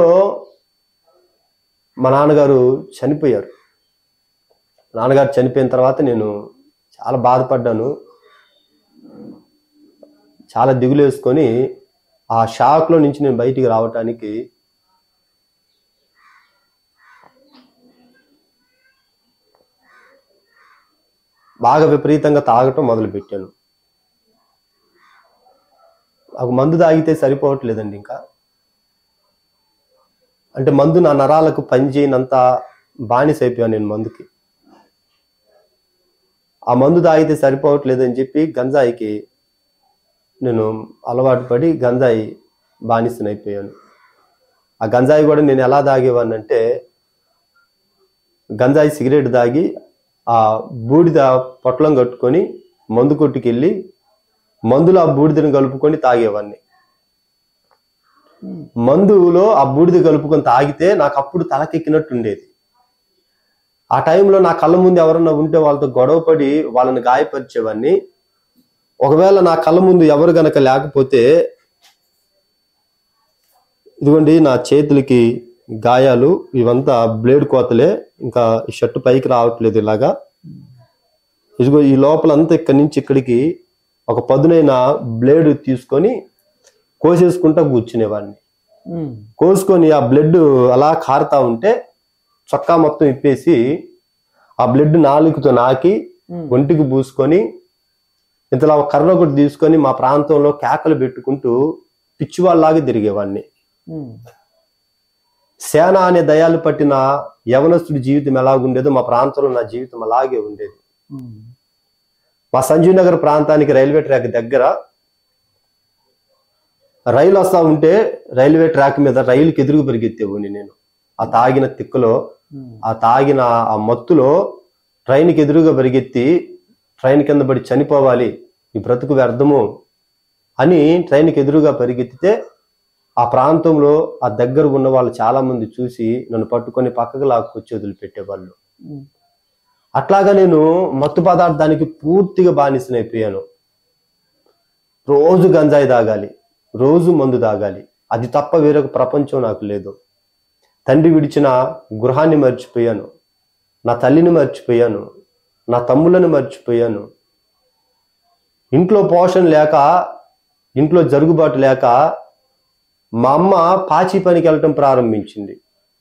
మా నాన్నగారు చనిపోయారు నాన్నగారు చనిపోయిన తర్వాత నేను చాలా బాధపడ్డాను చాలా దిగులు వేసుకొని ఆ షాక్లో నుంచి నేను బయటికి రావటానికి బాగా విపరీతంగా తాగటం మొదలుపెట్టాను నాకు మందు తాగితే సరిపోవట్లేదండి ఇంకా అంటే మందు నా నరాలకు పనిచేయనంత బానిస అయిపోయాను నేను మందుకి ఆ మందు తాగితే సరిపోవట్లేదని చెప్పి గంజాయికి నేను అలవాటు పడి గంజాయి బానిసనైపోయాను ఆ గంజాయి కూడా నేను ఎలా తాగేవాడిని అంటే గంజాయి సిగరెట్ తాగి ఆ బూడిద పొట్లం కట్టుకొని మందు కొట్టుకెళ్ళి మందులో ఆ బూడిదను కలుపుకొని తాగేవాడిని మందులో ఆ బూడిద కలుపుకొని తాగితే నాకు అప్పుడు తలకెక్కినట్టు ఉండేది ఆ టైంలో నా కళ్ళ ముందు ఎవరన్నా ఉంటే వాళ్ళతో గొడవపడి వాళ్ళని గాయపరిచేవాడిని ఒకవేళ నా కళ్ళ ముందు ఎవరు గనక లేకపోతే ఇదిగోండి నా చేతులకి గాయాలు ఇవంతా బ్లేడ్ కోతలే ఇంకా ఈ షర్టు పైకి రావట్లేదు ఇలాగా ఇదిగో ఈ లోపలంతా ఇక్కడి నుంచి ఇక్కడికి ఒక పదునైన బ్లేడ్ తీసుకొని కోసేసుకుంటా కూర్చునేవాడిని ఉమ్, కోసుకొని ఆ బ్లడ్ అలా కారుతా ఉంటే చొక్కా మొత్తం ఇప్పేసి ఆ బ్లడ్ నాలుగుతో నాకి ఉమ్, ఒంటికి పూసుకొని ఇంతలా ఒక కర్ర ఒకటి తీసుకొని మా ప్రాంతంలో కేకలు పెట్టుకుంటూ పిచ్చివాళ్ళలాగా తిరిగేవాడిని ఉమ్, సేన అనే దయాలు పట్టిన యవనస్తుడి జీవితం ఎలాగుండేదో మా ప్రాంతంలో నా జీవితం అలాగే ఉండేది ఉమ్, మా సంజీవ్ నగర్ ప్రాంతానికి రైల్వే ట్రాక్ దగ్గర రైలు వస్తా ఉంటే రైల్వే ట్రాక్ మీద రైలుకి ఎదురుగు పరిగెత్తేవాడిని నేను ఆ తాగిన తిక్కలో ఉమ్, ఆ తాగిన ఆ మత్తులో ట్రైన్కి ఎదురుగా పరిగెత్తి ట్రైన్ కింద పడి చనిపోవాలి ఈ బ్రతుకు వ్యర్థము అని ట్రైన్కి ఎదురుగా పరిగెత్తితే ఆ ప్రాంతంలో ఆ దగ్గర ఉన్న వాళ్ళు చాలా మంది చూసి నన్ను పట్టుకొని పక్కకు లాక్కొచ్చి వదిలిపెట్టేవాళ్ళు ఉమ్, అట్లాగా నేను మత్తు పదార్థానికి పూర్తిగా బానిసనైపోయాను రోజు గంజాయి తాగాలి రోజు మందు తాగాలి అది తప్ప వేరొక ప్రపంచం నాకు లేదు తండ్రి విడిచిన గృహాన్ని మర్చిపోయాను నా తల్లిని మర్చిపోయాను నా తమ్ములను మర్చిపోయాను ఇంట్లో పోషణ లేక ఇంట్లో జరుగుబాటు లేక మా అమ్మ పాచి పనికి వెళ్ళటం ప్రారంభించింది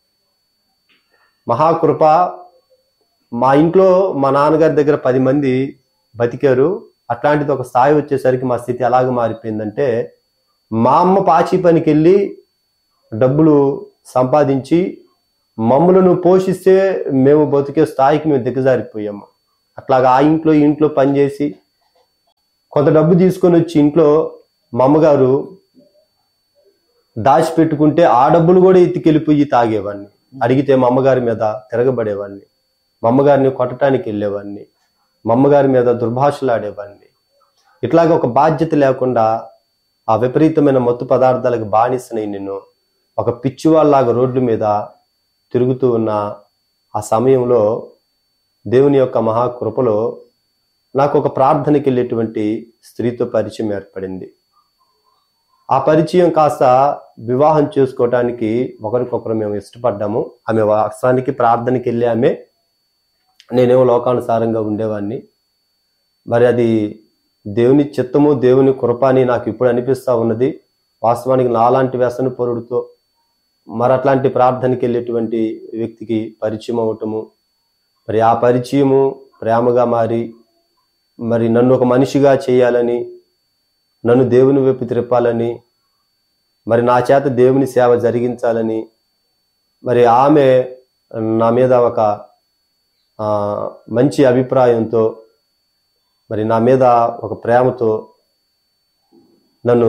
మహాకృప మా ఇంట్లో మా నాన్నగారి దగ్గర పది మంది బతికారు అట్లాంటిది ఒక స్థాయి వచ్చేసరికి మా స్థితి ఎలాగ మారిపోయిందంటే మా అమ్మ పాచి పనికి వెళ్ళి డబ్బులు సంపాదించి మమ్మలను పోషిస్తే మేము బతికే స్థాయికి మేము దిగజారిపోయాము అట్లాగా ఆ ఇంట్లో ఈ ఇంట్లో పనిచేసి కొంత డబ్బు తీసుకొని వచ్చి ఇంట్లో మా అమ్మగారు దాచిపెట్టుకుంటే ఆ డబ్బులు కూడా ఎత్తుకెళ్ళిపోయి తాగేవాడిని అడిగితే మా అమ్మగారి మీద తిరగబడేవాడిని మా అమ్మగారిని కొట్టడానికి వెళ్ళేవాడిని మా అమ్మగారి మీద దుర్భాషలు ఆడేవాడిని ఇట్లాగ ఒక బాధ్యత లేకుండా ఆ విపరీతమైన మత్తు పదార్థాలకు బానిసనై నేను ఒక పిచ్చివాళ్ళలాగా రోడ్ల మీద తిరుగుతూ ఉన్న ఆ సమయంలో దేవుని యొక్క మహాకృపలో నాకు ఒక ప్రార్థనకి వెళ్ళేటువంటి స్త్రీతో పరిచయం ఏర్పడింది ఆ పరిచయం కాస్త వివాహం చేసుకోవటానికి ఒకరికొకరు మేము ఇష్టపడ్డాము ఆమె వాస్తవానికి ప్రార్థనకి వెళ్ళి ఆమె నేనేమో లోకానుసారంగా ఉండేవాడిని మరి అది దేవుని చిత్తము దేవుని కృప అని నాకు ఇప్పుడు అనిపిస్తా ఉన్నది వాస్తవానికి నాలాంటి వ్యసన పరుడితో మరి అట్లాంటి ప్రార్థనకి వెళ్ళేటువంటి వ్యక్తికి పరిచయం అవటము మరి ఆ పరిచయము ప్రేమగా మారి మరి నన్ను ఒక మనిషిగా చేయాలని నన్ను దేవుని వైపు తిరపాలని మరి నా చేత దేవుని సేవ జరిగించాలని మరి ఆమె నా మీద ఒక ఆ, మంచి అభిప్రాయంతో మరి నా మీద ఒక ప్రేమతో నన్ను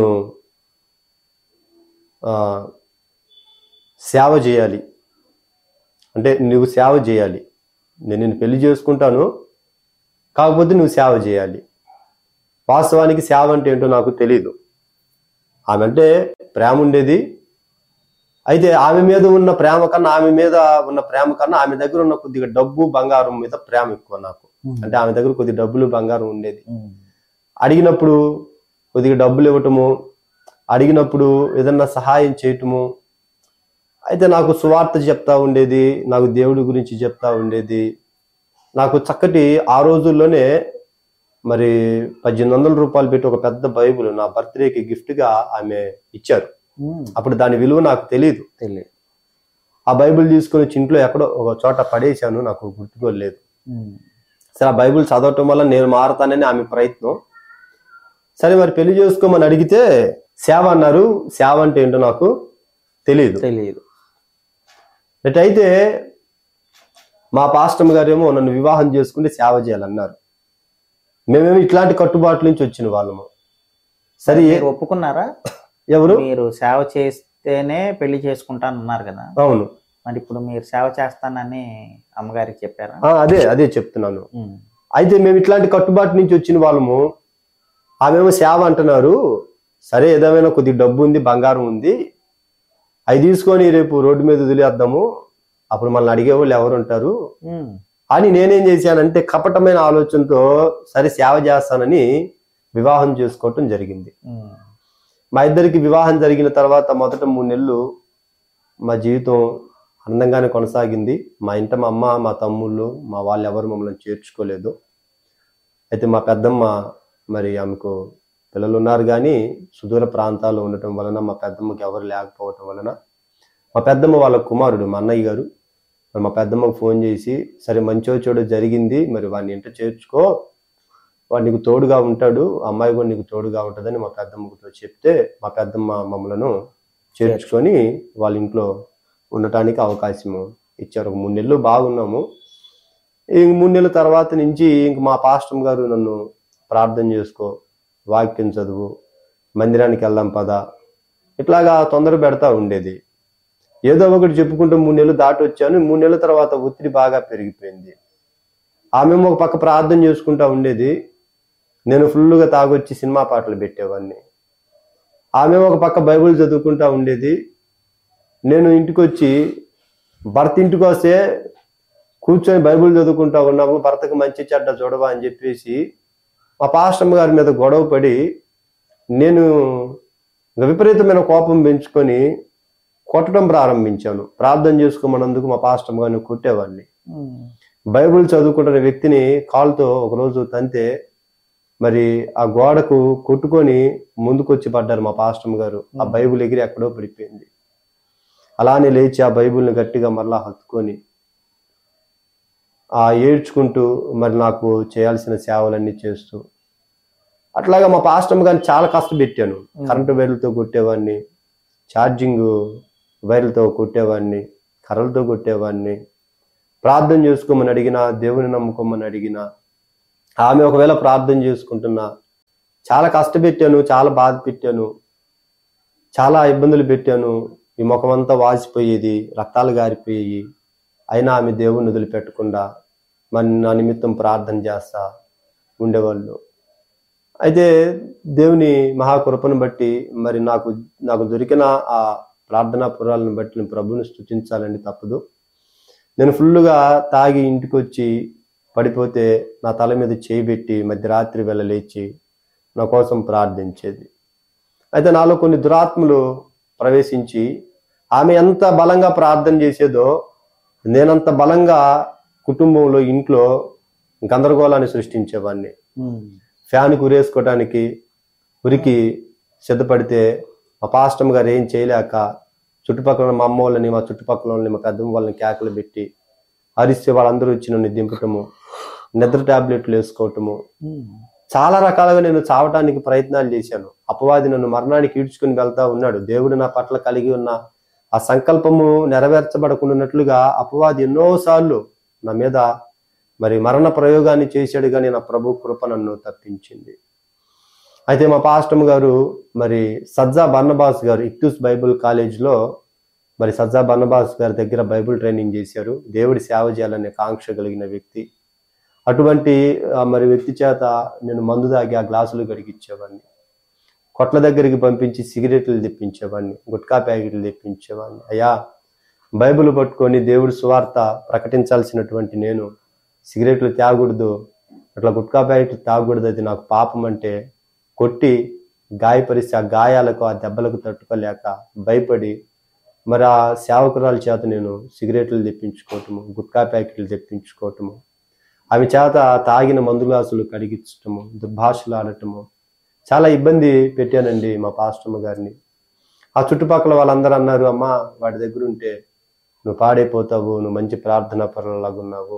ఆ, సేవ చేయాలి అంటే నువ్వు సేవ చేయాలి నేను నిన్ను పెళ్లి చేసుకుంటాను కాకపోతే నువ్వు సేవ చేయాలి వాస్తవానికి సేవ అంటే ఏంటో నాకు తెలియదు ఆమె అంటే ప్రేమ ఉండేది అయితే ఆమె మీద ఉన్న ప్రేమ కన్నా ఆమె మీద ఉన్న ప్రేమ కన్నా ఆమె దగ్గర ఉన్న కొద్దిగా డబ్బు బంగారం మీద ప్రేమ ఎక్కువ నాకు అంటే ఆమె దగ్గర కొద్ది డబ్బులు బంగారం ఉండేది ఉమ్. అడిగినప్పుడు కొద్దిగా డబ్బులు ఇవ్వటము అడిగినప్పుడు ఏదన్నా సహాయం చేయటము అయితే నాకు సువార్త చెప్తా ఉండేది నాకు దేవుడి గురించి చెప్తా ఉండేది నాకు చక్కటి ఆ రోజుల్లోనే మరి పద్దెనిమిది వందల రూపాయలు పెట్టి ఒక పెద్ద బైబుల్ నా బర్త్డేకి గిఫ్ట్గా ఆమె ఇచ్చారు ఉమ్. అప్పుడు దాని విలువ నాకు తెలియదు తెలియదు ఆ బైబిల్ తీసుకొని వచ్చి ఇంట్లో ఎక్కడో ఒక చోట పడేశాను నాకు గుర్తుకోలేదు ఉమ్. సరే ఆ బైబిల్ చదవటం వల్ల నేను మారతానని ఆమె ప్రయత్నం సరే మరి పెళ్లి చేసుకోమని అడిగితే సేవ అన్నారు సేవ అంటే ఏంటో నాకు తెలియదు తెలియదు ఎటైతే మా పాస్టమ్ గారేమో నన్ను వివాహం చేసుకుంటే సేవ చేయాలన్నారు మేమేమో ఇట్లాంటి కట్టుబాట్ల నుంచి వచ్చిన వాళ్ళము సరే ఏ- మీరు ఒప్పుకున్నారా ఎవరు మీరు సేవ చేస్తేనే పెళ్లి చేసుకుంటాను అన్నారు కదా అవును మరి ఇప్పుడు మీరు సేవ చేస్తానని అమ్మగారికి చెప్పారా ఆ, అదే అదే చెప్తున్నాను ఉమ్. అయితే మేము ఇట్లాంటి కట్టుబాటు నుంచి వచ్చిన వాళ్ళము ఆమెమో సేవ అంటున్నారు సరే ఏదేమైనా కొద్ది డబ్బు ఉంది బంగారం ఉంది అవి తీసుకొని రేపు రోడ్డు మీద వదిలేద్దాము అప్పుడు మనల్ని అడిగేవాళ్ళు ఎవరు ఉంటారు ఉమ్. అని నేనేం చేశానంటే కపటమైన ఆలోచనతో సరే సేవ చేస్తానని వివాహం చేసుకోవటం జరిగింది ఉమ్. మా ఇద్దరికి వివాహం జరిగిన తర్వాత మొదట మూడు నెలలు మా జీవితం అందంగానే కొనసాగింది మా ఇంట మా అమ్మ మా తమ్ముళ్ళు మా వాళ్ళు ఎవరు మమ్మల్ని చేర్చుకోలేదు అయితే మా పెద్దమ్మ మరి ఆమెకు పిల్లలు ఉన్నారు కానీ సుదూర ప్రాంతాల్లో ఉండటం వలన మా పెద్దమ్మకి ఎవరు లేకపోవటం వలన మా పెద్దమ్మ వాళ్ళ కుమారుడు మా అన్నయ్య గారు మరి మా పెద్దమ్మకు ఫోన్ చేసి సరే మంచో చెడు జరిగింది మరి వాడిని ఇంట చేర్చుకో వాడు నీకు తోడుగా ఉంటాడు అమ్మాయి కూడా నీకు తోడుగా ఉంటుందని మా పెద్దమ్మతో చెప్తే మా పెద్దమ్మ మమ్మలను చేర్చుకొని వాళ్ళ ఇంట్లో ఉండటానికి అవకాశం ఇచ్చారు ఒక మూడు నెలలు బాగున్నాము ఇంక మూడు నెలల తర్వాత నుంచి ఇంక మా పాస్టమ్ గారు నన్ను ప్రార్థన చేసుకో వాక్యం చదువు మందిరానికి వెళ్దాం పద ఇట్లాగా తొందర పెడతా ఉండేది ఏదో ఒకటి చెప్పుకుంటూ మూడు నెలలు దాటి వచ్చాను మూడు నెలల తర్వాత ఒత్తిడి బాగా పెరిగిపోయింది ఆమె ఒక పక్క ప్రార్థన చేసుకుంటా ఉండేది నేను ఫుల్గా తాగొచ్చి సినిమా పాటలు పెట్టేవాడిని ఆమె ఒక పక్క బైబిల్ చదువుకుంటా ఉండేది నేను ఇంటికి వచ్చి భర్త ఇంటికి వస్తే కూర్చొని బైబిల్ చదువుకుంటా ఉన్నాము భర్తకు మంచి చెడ్డ చూడవా అని చెప్పేసి మా పాస్టమ్మ గారి మీద గొడవ పడి నేను విపరీతమైన కోపం పెంచుకొని కొట్టడం ప్రారంభించాను ప్రార్థన చేసుకోమన్నందుకు మా పాస్టమ్ గారిని కొట్టేవాడిని ఉమ్. బైబిల్ చదువుకుంటున్న వ్యక్తిని కాలుతో ఒకరోజు తంతే మరి ఆ గోడకు కొట్టుకొని ముందుకొచ్చి పడ్డారు మా పాస్టమ్ గారు ఆ బైబిల్ ఎగిరి ఎక్కడో పడిపోయింది అలానే లేచి ఆ బైబిల్ని గట్టిగా మరలా హత్తుకొని ఆ ఏడ్చుకుంటూ మరి నాకు చేయాల్సిన సేవలన్నీ చేస్తూ అట్లాగా మా పాస్టమ్ గారిని చాలా కష్టపెట్టాను కరెంటు వైర్లతో కొట్టేవాడిని ఛార్జింగ్ వైర్లతో కొట్టేవాడిని కర్రలతో కొట్టేవాడిని ప్రార్థన చేసుకోమని అడిగినా దేవుని నమ్ముకోమని అడిగినా ఆమె ఒకవేళ ప్రార్థన చేసుకుంటున్నా చాలా కష్టపెట్టాను చాలా బాధ పెట్టాను చాలా ఇబ్బందులు పెట్టాను ఈ ముఖమంతా వాసిపోయేది రక్తాలు గారిపోయేవి అయినా ఆమె దేవుణ్ణి వదిలిపెట్టకుండా మరి నా నిమిత్తం ప్రార్థన చేస్తా ఉండేవాళ్ళు అయితే దేవుని మహాకృపను బట్టి మరి నాకు నాకు దొరికిన ఆ ప్రార్థనా పురాలను బట్టి నేను ప్రభుని స్థుతించాలండి తప్పదు నేను ఫుల్గా తాగి ఇంటికి వచ్చి పడిపోతే నా తల మీద చేయి పెట్టి మధ్యరాత్రి వేళ లేచి నా కోసం ప్రార్థించేది అయితే నాలో కొన్ని దురాత్మలు ప్రవేశించి ఆమె ఎంత బలంగా ప్రార్థన చేసేదో నేనంత బలంగా కుటుంబంలో ఇంట్లో గందరగోళాన్ని సృష్టించేవాడిని ఫ్యాన్ ఉరేసుకోవడానికి ఉరికి సిద్ధపడితే మా పాస్టమ్ గారు ఏం చేయలేక చుట్టుపక్కల ఉన్న మా అమ్మ వాళ్ళని మా చుట్టుపక్కల వాళ్ళని మా కద్దం వాళ్ళని కేకలు పెట్టి అరిస్తే వాళ్ళందరూ వచ్చి నన్ను దింపటము నిద్ర టాబ్లెట్లు వేసుకోవటము చాలా రకాలుగా నేను చావటానికి ప్రయత్నాలు చేశాను అపవాది నన్ను మరణానికి ఈడ్చుకుని వెళ్తా ఉన్నాడు దేవుడు నా పట్ల కలిగి ఉన్న ఆ సంకల్పము నెరవేర్చబడకుండాన్నట్లుగా అపవాది ఎన్నోసార్లు నా మీద మరి మరణ ప్రయోగాన్ని చేశాడు కానీ నా ప్రభు కృప నన్ను తప్పించింది అయితే మా పాస్టమ్ గారు మరి సజ్జా బన్నబాస్ గారు ఇక్టూస్ బైబుల్ కాలేజ్లో మరి సజ్జా బన్నబాస్ గారి దగ్గర బైబుల్ ట్రైనింగ్ చేశారు దేవుడి సేవ చేయాలనే కాంక్ష కలిగిన వ్యక్తి అటువంటి ఆ, మరి వ్యక్తి చేత నేను మందు తాగి ఆ గ్లాసులు గడిగిచ్చేవాడిని కొట్ల దగ్గరికి పంపించి సిగరెట్లు తెప్పించేవాడిని గుట్కా ప్యాకెట్లు తెప్పించేవాడిని అయ్యా బైబిల్ పట్టుకొని దేవుడి సువార్త ప్రకటించాల్సినటువంటి నేను సిగరెట్లు తాగకూడదు అట్లా గుట్కా ప్యాకెట్లు తాగకూడదు అది నాకు పాపం అంటే కొట్టి గాయపరిస్తే ఆ గాయాలకు ఆ దెబ్బలకు తట్టుకోలేక భయపడి మరి ఆ సేవకురాల చేత నేను సిగరెట్లు తెప్పించుకోవటము గుట్కా ప్యాకెట్లు తెప్పించుకోవటము ఆమె చేత తాగిన మందు గ్లాసులు కడిగించటము దుర్భాషలు ఆడటము చాలా ఇబ్బంది పెట్టానండి మా పాస్టమ్మ గారిని ఆ చుట్టుపక్కల వాళ్ళందరూ అన్నారు అమ్మా వాడి దగ్గర ఉంటే నువ్వు పాడైపోతావు నువ్వు మంచి ప్రార్థనా పరులలాగా ఉన్నావు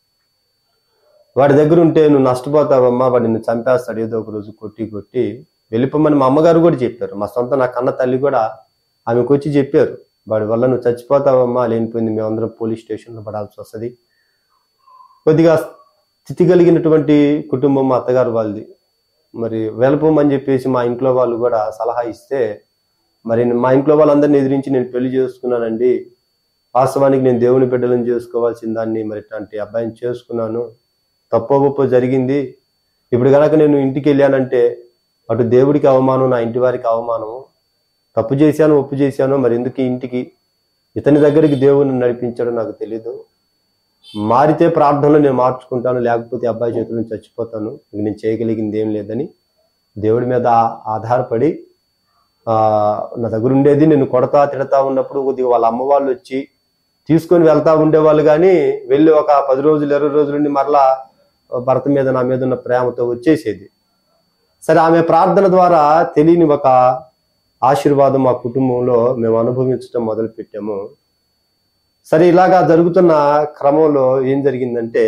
వాడి దగ్గర ఉంటే నువ్వు నష్టపోతావమ్మా వాడిని నిన్ను చంపేస్తాడు ఏదో ఒక రోజు కొట్టి కొట్టి వెళ్ళిపోమని మా అమ్మగారు కూడా చెప్పారు మా సొంత నా కన్న తల్లి కూడా ఆమెకు వచ్చి చెప్పారు వాడి వల్ల నువ్వు చచ్చిపోతావమ్మా లేనిపోయింది మేమందరం పోలీస్ స్టేషన్లో పడాల్సి వస్తుంది కొద్దిగా స్థితి కలిగినటువంటి కుటుంబం మా అత్తగారు వాళ్ళది మరి వెళ్ళపోమని చెప్పేసి మా ఇంట్లో వాళ్ళు కూడా సలహా ఇస్తే మరి మా ఇంట్లో వాళ్ళందరిని ఎదిరించి నేను పెళ్లి చేసుకున్నానండి వాస్తవానికి నేను దేవుని బిడ్డలను చేసుకోవాల్సిన దాన్ని మరి ఇట్లాంటి అబ్బాయిని చేసుకున్నాను తప్పో గొప్ప జరిగింది ఇప్పుడు కనుక నేను ఇంటికి వెళ్ళానంటే అటు దేవుడికి అవమానం నా ఇంటి వారికి అవమానం తప్పు చేశాను ఒప్పు చేశాను మరి ఎందుకు ఈ ఇంటికి ఇతని దగ్గరికి దేవుని నడిపించాడో నాకు తెలీదు మారితే ప్రార్థనలో నేను మార్చుకుంటాను లేకపోతే అబ్బాయి చేతుల నుంచి చచ్చిపోతాను ఇంక నేను చేయగలిగింది ఏం లేదని దేవుడి మీద ఆ- ఆధారపడి ఆ, నా దగ్గర ఉండేది నేను కొడతా తిడతా ఉన్నప్పుడు కొద్దిగా వాళ్ళ అమ్మ వాళ్ళు వచ్చి తీసుకొని వెళ్తా ఉండేవాళ్ళు కానీ వెళ్ళి ఒక పది రోజులు ఇరవై రోజుల నుండి మరలా భర్త మీద నా మీద ఉన్న ప్రేమతో వచ్చేసేది సరే ఆమె ప్రార్థన ద్వారా తెలియని ఒక ఆశీర్వాదం మా కుటుంబంలో మేము అనుభవించడం మొదలు పెట్టాము సరే ఇలాగా జరుగుతున్న క్రమంలో ఏం జరిగిందంటే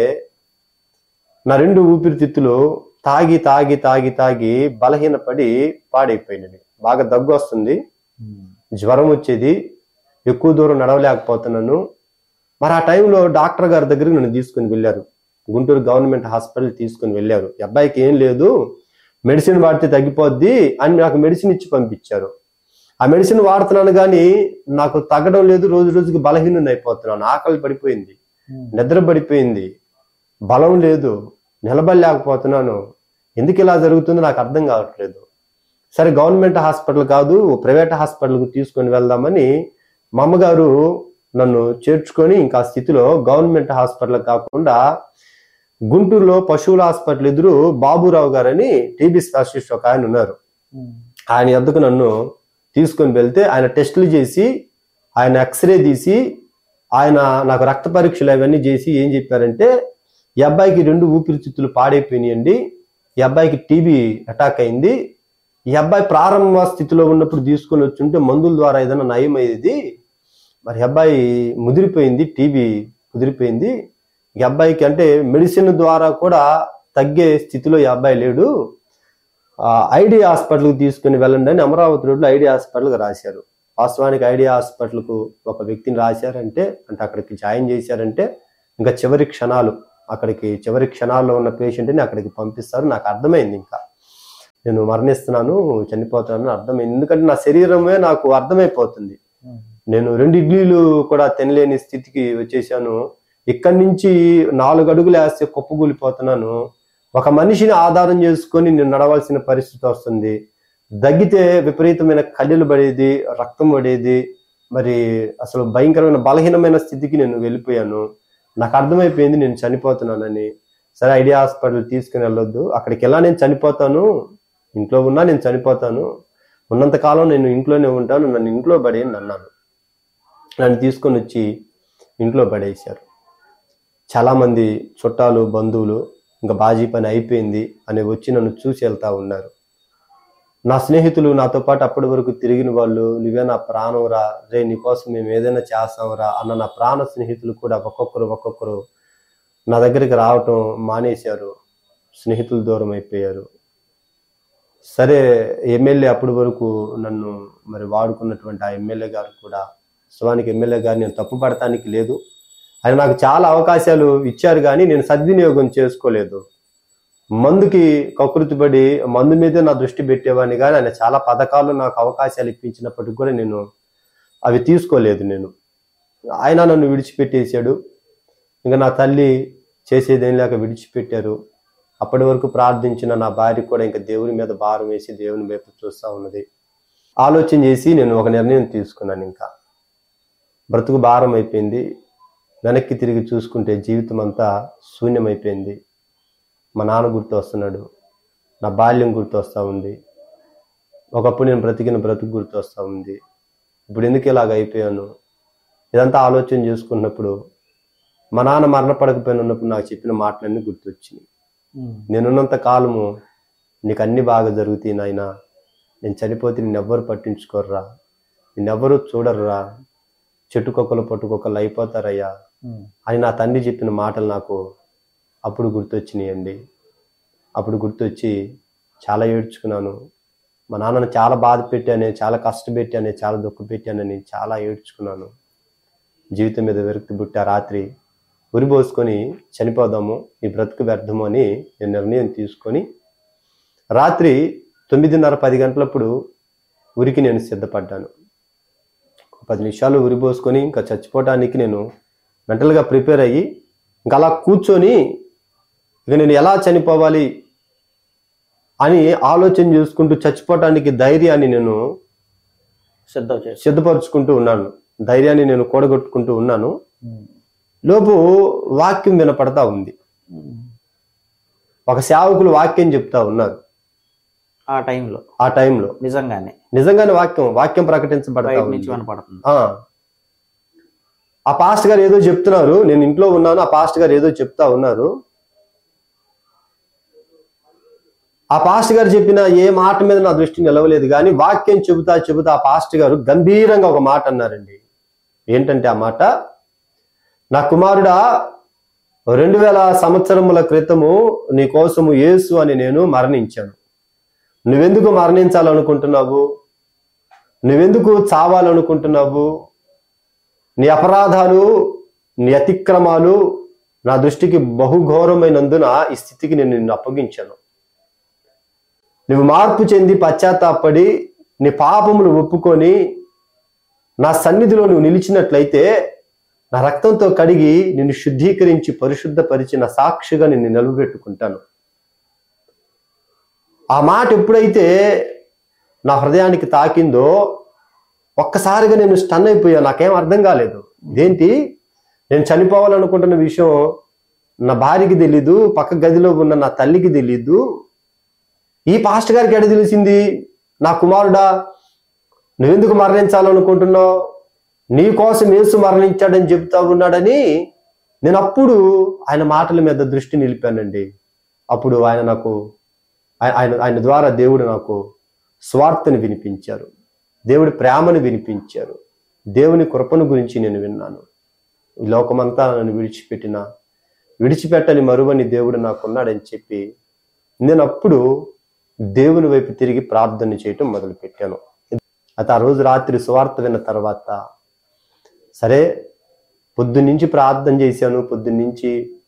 నా రెండు ఊపిరితిత్తులు తాగి తాగి తాగి తాగి బలహీనపడి పాడైపోయినవి బాగా దగ్గు వస్తుంది జ్వరం వచ్చేది ఎక్కువ దూరం నడవలేకపోతున్నాను మరి ఆ టైంలో డాక్టర్ గారి దగ్గరికి నన్ను తీసుకుని వెళ్ళారు గుంటూరు గవర్నమెంట్ హాస్పిటల్ తీసుకుని వెళ్ళారు ఈ అబ్బాయికి ఏం లేదు మెడిసిన్ వాడితే తగ్గిపోద్ది అని నాకు మెడిసిన్ ఇచ్చి పంపించారు ఆ మెడిసిన్ వాడుతున్నాను కానీ నాకు తగ్గడం లేదు రోజు రోజుకి బలహీనం అయిపోతున్నాను ఆకలి పడిపోయింది నిద్ర పడిపోయింది బలం లేదు నిలబడలేకపోతున్నాను ఎందుకు ఇలా జరుగుతుందో నాకు అర్థం కావట్లేదు సరే గవర్నమెంట్ హాస్పిటల్ కాదు ప్రైవేట్ హాస్పిటల్కి తీసుకొని వెళ్దామని మా అమ్మగారు నన్ను చేర్చుకొని ఇంకా ఆ స్థితిలో గవర్నమెంట్ హాస్పిటల్ కాకుండా గుంటూరులో పశువుల హాస్పిటల్ ఎదురు బాబురావు గారని టీబీ స్పెషలిస్ట్ ఒక ఆయన ఉన్నారు ఆయన ఎద్దకు నన్ను తీసుకొని వెళ్తే ఆయన టెస్టులు చేసి ఆయన ఎక్స్రే తీసి ఆయన నాకు రక్త పరీక్షలు అవన్నీ చేసి ఏం చెప్పారంటే ఈ అబ్బాయికి రెండు ఊపిరితిత్తులు పాడైపోయినాయండి ఈ అబ్బాయికి టీబీ అటాక్ అయింది ఈ అబ్బాయి ప్రారంభ స్థితిలో ఉన్నప్పుడు తీసుకొని వచ్చుంటే మందుల ద్వారా ఏదైనా నయం అయ్యేది మరి ఈ అబ్బాయి ముదిరిపోయింది టీబీ కుదిరిపోయింది ఈ అబ్బాయికి అంటే మెడిసిన్ ద్వారా కూడా తగ్గే స్థితిలో ఈ అబ్బాయి లేడు ఆ, ఐడి హాస్పిటల్కి తీసుకుని వెళ్ళండి అని అమరావతి రోడ్లో ఐడి హాస్పిటల్కి రాశారు వాస్తవానికి ఐడి హాస్పిటల్కు ఒక వ్యక్తిని రాశారంటే అంటే అక్కడికి జాయిన్ చేశారంటే ఇంకా చివరి క్షణాలు అక్కడికి చివరి క్షణాల్లో ఉన్న పేషెంట్ని అక్కడికి పంపిస్తారు నాకు అర్థమైంది ఇంకా నేను మరణిస్తున్నాను చనిపోతున్నాను అర్థమైంది ఎందుకంటే నా శరీరమే నాకు అర్థమైపోతుంది నేను రెండు ఇడ్లీలు కూడా తినలేని స్థితికి వచ్చేసాను ఇక్కడి నుంచి నాలుగు అడుగులు వేస్తే కుప్పగూలిపోతున్నాను ఒక మనిషిని ఆధారం చేసుకొని నేను నడవాల్సిన పరిస్థితి వస్తుంది దగ్గితే విపరీతమైన కళ్ళెలు పడేది రక్తం పడేది మరి అసలు భయంకరమైన బలహీనమైన స్థితికి నేను వెళ్ళిపోయాను నాకు అర్థమైపోయింది నేను చనిపోతున్నానని సరే ఐడియా హాస్పిటల్ తీసుకుని వెళ్ళొద్దు అక్కడికి ఎలా నేను చనిపోతాను ఇంట్లో ఉన్నా నేను చనిపోతాను ఉన్నంత కాలం నేను ఇంట్లోనే ఉంటాను నన్ను ఇంట్లో పడేయండి అన్నాను నన్ను తీసుకొని వచ్చి ఇంట్లో పడేశారు చాలామంది చుట్టాలు బంధువులు ఇంకా బాజీ పని అయిపోయింది అని వచ్చి నన్ను చూసి వెళ్తా ఉన్నారు నా స్నేహితులు నాతో పాటు అప్పటి వరకు తిరిగిన వాళ్ళు నువ్వే నా ప్రాణం రా రే నీకోసం మేము ఏదైనా చేస్తాంరా అన్న నా ప్రాణ స్నేహితులు కూడా ఒక్కొక్కరు ఒక్కొక్కరు నా దగ్గరికి రావటం మానేశారు స్నేహితులు దూరం అయిపోయారు సరే ఎమ్మెల్యే అప్పటి వరకు నన్ను మరి వాడుకున్నటువంటి ఆ ఎమ్మెల్యే గారు కూడా శివానికి ఎమ్మెల్యే గారు నేను తప్పు పడటానికి లేదు ఆయన నాకు చాలా అవకాశాలు ఇచ్చారు కానీ నేను సద్వినియోగం చేసుకోలేదు మందుకి కకృతిపడి మందు మీదే నా దృష్టి పెట్టేవాడిని కానీ ఆయన చాలా పథకాలు నాకు అవకాశాలు ఇప్పించినప్పటికి కూడా నేను అవి తీసుకోలేదు నేను ఆయన నన్ను విడిచిపెట్టేశాడు ఇంకా నా తల్లి చేసేదేం లేక విడిచిపెట్టారు అప్పటి వరకు ప్రార్థించిన నా భార్య కూడా ఇంకా దేవుని మీద భారం వేసి దేవుని వైపు చూస్తూ ఉన్నది ఆలోచన చేసి నేను ఒక నిర్ణయం తీసుకున్నాను ఇంకా బ్రతుకు భారం అయిపోయింది వెనక్కి తిరిగి చూసుకుంటే జీవితం అంతా శూన్యమైపోయింది మా నాన్న గుర్తు వస్తున్నాడు నా బాల్యం గుర్తు వస్తూ ఉంది ఒకప్పుడు నేను బ్రతికిన బ్రతుకు గుర్తు వస్తూ ఉంది ఇప్పుడు ఎందుకు ఇలాగ అయిపోయాను ఇదంతా ఆలోచన చేసుకున్నప్పుడు మా నాన్న మరణపడకపోయిన ఉన్నప్పుడు నాకు చెప్పిన మాటలన్నీ గుర్తొచ్చినాయి నేనున్నంత కాలము నీకు అన్ని బాగా జరుగుతాయి నాయనా నేను చనిపోతే నిన్నెవ్వరు పట్టించుకోర్రా నిన్నెవ్వరూ చూడర్రా చెట్టుకొక్కలు పట్టుకొక్కలు అయిపోతారయ్యా అని నా తండ్రి చెప్పిన మాటలు నాకు అప్పుడు గుర్తొచ్చినాయండి అప్పుడు గుర్తొచ్చి చాలా ఏడ్చుకున్నాను మా నాన్నను చాలా బాధ పెట్టానే చాలా కష్టపెట్టానే చాలా దుఃఖ పెట్టానని చాలా ఏడ్చుకున్నాను జీవితం మీద విరక్తి పుట్టి ఆ రాత్రి ఉరిపోసుకొని చనిపోదాము ఈ బ్రతుకు వ్యర్థము అని నేను నిర్ణయం తీసుకొని రాత్రి తొమ్మిదిన్నర పది గంటలప్పుడు ఉరికి నేను సిద్ధపడ్డాను ఒక పది నిమిషాలు ఉరిపోసుకొని ఇంకా చచ్చిపోవడానికి నేను మెంటల్గా ప్రిపేర్ అయ్యి ఇంకా అలా కూర్చొని ఇక నేను ఎలా చనిపోవాలి అని ఆలోచన చేసుకుంటూ చచ్చిపోవటానికి ధైర్యాన్ని నేను సిద్ధం చేసి సిద్ధపరచుకుంటూ ఉన్నాను ధైర్యాన్ని నేను కూడగొట్టుకుంటూ ఉన్నాను లోపు వాక్యం వినపడతా ఉంది ఒక సేవకులు వాక్యం చెప్తా ఉన్నారు ఆ టైంలో ఆ టైంలో నిజంగానే నిజంగానే వాక్యం వాక్యం ప్రకటించబడతా బయట ఉంది నుంచి కనపడుతుంది ఆ. ఆ పాస్ట్ గారు ఏదో చెప్తున్నారు నేను ఇంట్లో ఉన్నాను ఆ పాస్ట్ గారు ఏదో చెప్తా ఉన్నారు ఆ పాస్ట్ గారు చెప్పిన ఏ మాట మీద నా దృష్టి నిలవలేదు కానీ వాక్యం చెబుతా చెబుతా ఆ పాస్ట్ గారు గంభీరంగా ఒక మాట అన్నారండి ఏంటంటే ఆ మాట నా కుమారుడా రెండు వేల సంవత్సరముల క్రితము నీ కోసము యేసు అని నేను మరణించాను నువ్వెందుకు మరణించాలనుకుంటున్నావు నువ్వెందుకు చావాలనుకుంటున్నావు నీ అపరాధాలు నీ అతిక్రమాలు నా దృష్టికి బహుఘోరమైనందున ఈ స్థితికి నేను నిన్ను అప్పగించాను నువ్వు మార్పు చెంది పశ్చాత్తాపడి నీ పాపములు ఒప్పుకొని నా సన్నిధిలో నువ్వు నిలిచినట్లయితే నా రక్తంతో కడిగి నిన్ను శుద్ధీకరించి పరిశుద్ధపరిచిన సాక్షిగా నిన్ను నిలబెట్టుకుంటాను ఆ మాట ఎప్పుడైతే నా హృదయానికి తాకిందో ఒక్కసారిగా నేను స్టన్ అయిపోయా నాకేం అర్థం కాలేదు ఇదేంటి నేను చనిపోవాలనుకుంటున్న విషయం నా భార్యకి తెలీదు పక్క గదిలో ఉన్న నా తల్లికి తెలీదు ఈ పాస్ట్ గారికి ఎడ తెలిసింది నా కుమారుడా నువ్వెందుకు మరణించాలనుకుంటున్నావు నీ కోసం యేసు మరణించాడని చెప్తా ఉన్నాడని నేను అప్పుడు ఆయన మాటల మీద దృష్టి నిలిపానండి అప్పుడు ఆయన నాకు ఆయ- ఆయన ఆయన ద్వారా దేవుడు నాకు స్వార్థని వినిపించారు దేవుడి ప్రేమను వినిపించారు దేవుని కృపను గురించి నేను విన్నాను ఈ లోకమంతా నన్ను విడిచిపెట్టిన విడిచిపెట్టని మరువని దేవుడు నాకున్నాడని చెప్పి నేను అప్పుడు దేవుని వైపు తిరిగి ప్రార్థన చేయటం మొదలుపెట్టాను అయితే ఆ రోజు రాత్రి సువార్త విన్న తర్వాత సరే పొద్దున్నుంచి ప్రార్థన చేశాను పొద్దున్నుంచి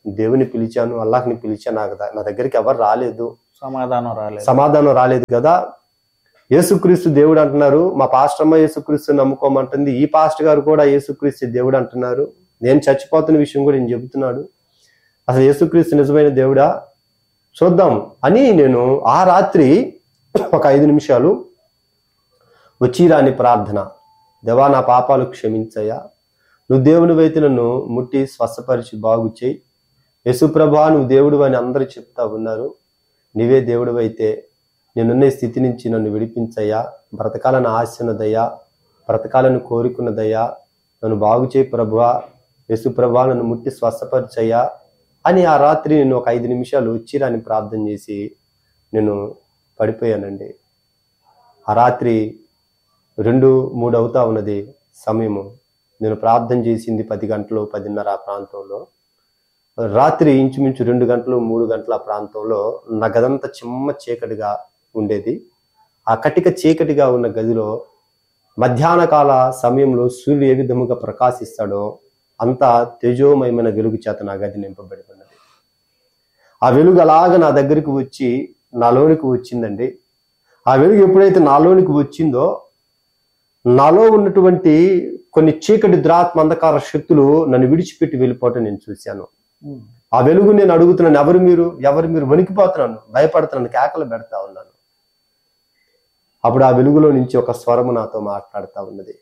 దేవుని పిలిచాను అల్లాహ్ని పిలిచాను నాకు ద- నా దగ్గరికి ఎవరు రాలేదు సమాధానం రాలేదు సమాధానం రాలేదు కదా యేసుక్రీస్తు దేవుడు అంటున్నారు మా పాస్టమ్మ యేసుక్రీస్తు నమ్ముకోమంటుంది ఈ పాస్టర్ గారు కూడా యేసుక్రీస్తు దేవుడు అంటున్నారు నేను చచ్చిపోతున్న విషయం కూడా నేను చెబుతున్నాడు అసలు యేసుక్రీస్తు నిజమైన దేవుడా చూద్దాం అని నేను ఆ రాత్రి ఒక ఐదు నిమిషాలు వచ్చి రాని ప్రార్థన దేవా నా పాపాలు క్షమించయ్యా నువ్వు దేవుని వైతే నన్ను ముట్టి స్వస్థపరిచి బాగు చేయి యేసుప్రభా నువ్వు దేవుడు అని అందరూ చెప్తా ఉన్నారు నీవే దేవుడు అయితే నేనున్న ఈ స్థితి నుంచి నన్ను విడిపించయ్యా బ్రతకాలని ఆశన్నదయ్యా బ్రతకాలని కోరుకున్నదయ్యా నన్ను బాగు చేయి ప్రభువా యేసు ప్రభా నన్ను ముట్టి స్వస్థపరిచయ్యా అని ఆ రాత్రి నేను ఒక ఐదు నిమిషాలు వచ్చిరాని ప్రార్థన చేసి నేను పడిపోయానండి ఆ రాత్రి రెండు మూడు అవుతా ఉన్నది సమయము నేను ప్రార్థన చేసింది పది గంటలు పదిన్నర ఆ ప్రాంతంలో రాత్రి ఇంచుమించు రెండు గంటలు మూడు గంటల ఆ ప్రాంతంలో నా గదంతా చిమ్మ చీకటిగా ఉండేది ఆ కటిక చీకటిగా ఉన్న గదిలో మధ్యాహ్న కాల సమయంలో సూర్యుడు ఏ విధముగా ప్రకాశిస్తాడో అంత తేజోమయమైన వెలుగు చేత నా గది నింపబడి ఉన్నది ఆ వెలుగు అలాగ నా దగ్గరికి వచ్చి నాలోనికి వచ్చిందండి ఆ వెలుగు ఎప్పుడైతే నాలోనికి వచ్చిందో నాలో ఉన్నటువంటి కొన్ని చీకటి ద్రాత్మ అంధకార శక్తులు నన్ను విడిచిపెట్టి వెళ్ళిపోవటం నేను చూశాను ఉమ్. ఆ వెలుగు నేను అడుగుతున్నాను ఎవరు మీరు ఎవరు మీరు వణికిపోతున్నాను భయపడుతున్నాను కేకలు పెడతా ఉన్నాను అప్పుడు ఆ వెలుగులో నుంచి ఒక స్వరము నాతో మాట్లాడుతా ఉన్నది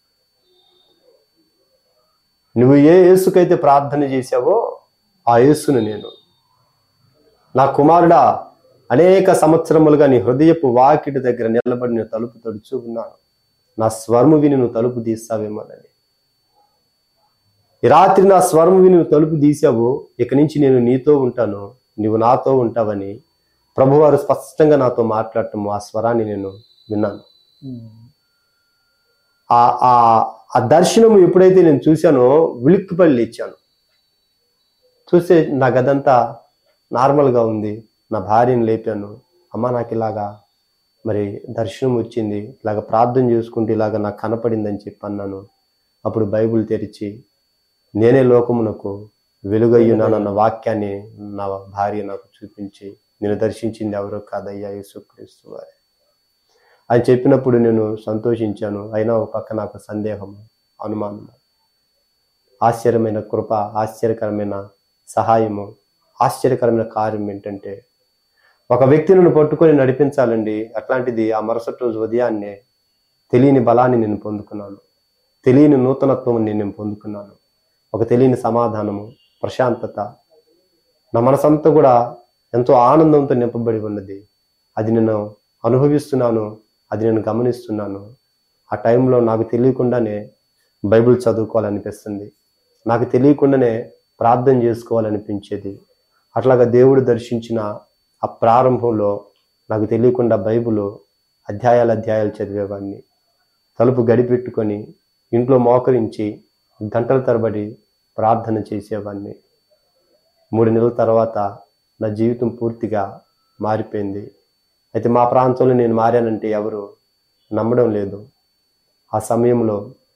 నువ్వు ఏ యేసుకైతే ప్రార్థన చేశావో ఆ యేసును నేను నా కుమారుడా అనేక సంవత్సరములుగా నీ హృదయపు వాకిటి దగ్గర నిలబడి నేను తలుపు తడుచు ఉన్నాను నా స్వరము విని నువ్వు తలుపు తీస్తావేమోనని ఈ రాత్రి నా స్వరం విని నువ్వు తలుపు తీసావు ఇక నుంచి నేను నీతో ఉంటాను నువ్వు నాతో ఉంటావని ప్రభువారు స్పష్టంగా నాతో మాట్లాడటం ఆ స్వరాన్ని నేను విన్నాను ఉమ్. ఆ ఆ ఆ దర్శనం ఎప్పుడైతే నేను చూశానో ఉలిక్కిపడి లేచాను చూస్తే నా గదంతా నార్మల్గా ఉంది నా భార్యను లేపాను అమ్మ నాకు ఇలాగా మరి దర్శనం వచ్చింది ఇలాగ ప్రార్థన చేసుకుంటే ఇలాగ నాకు కనపడిందని చెప్పి అన్నాను అప్పుడు బైబిల్ తెరిచి నేనే లోకమునకు వెలుగయ్యున్నానన్న వాక్యాన్ని నా భార్య నాకు చూపించి నేను దర్శించింది ఎవరో కాదయ్యా యేసుక్రీస్తు వారే అని చెప్పినప్పుడు నేను సంతోషించాను అయినా ఒక పక్క నాకు సందేహము అనుమానము ఆశ్చర్యమైన కృప ఆశ్చర్యకరమైన సహాయము ఆశ్చర్యకరమైన కార్యం ఏంటంటే ఒక వ్యక్తి నన్ను పట్టుకొని నడిపించాలండి అట్లాంటిది ఆ మరుసటి రోజు ఉదయాన్నే తెలియని బలాన్ని నేను పొందుకున్నాను తెలియని నూతనత్వం నేను పొందుకున్నాను ఒక తెలియని సమాధానము ప్రశాంతత నా మనసంతా కూడా ఎంతో ఆనందంతో నింపబడి ఉన్నది అది నేను అనుభవిస్తున్నాను అది నేను గమనిస్తున్నాను ఆ టైంలో నాకు తెలియకుండానే బైబిల్ చదువుకోవాలనిపిస్తుంది నాకు తెలియకుండానే ప్రార్థన చేసుకోవాలనిపించేది అట్లాగా దేవుడు దర్శించిన ఆ ప్రారంభంలో నాకు తెలియకుండా బైబిల్ అధ్యాయాలు అధ్యాయాలు చదివేవాడిని తలుపు గడిపెట్టుకొని ఇంట్లో మోకరించి గంటల తరబడి ప్రార్థన చేసేవాడిని మూడు నెలల తర్వాత నా జీవితం పూర్తిగా మారిపోయింది అయితే మా ప్రాంతంలో నేను మారానంటే ఎవరు నమ్మడం లేదు ఆ సమయంలో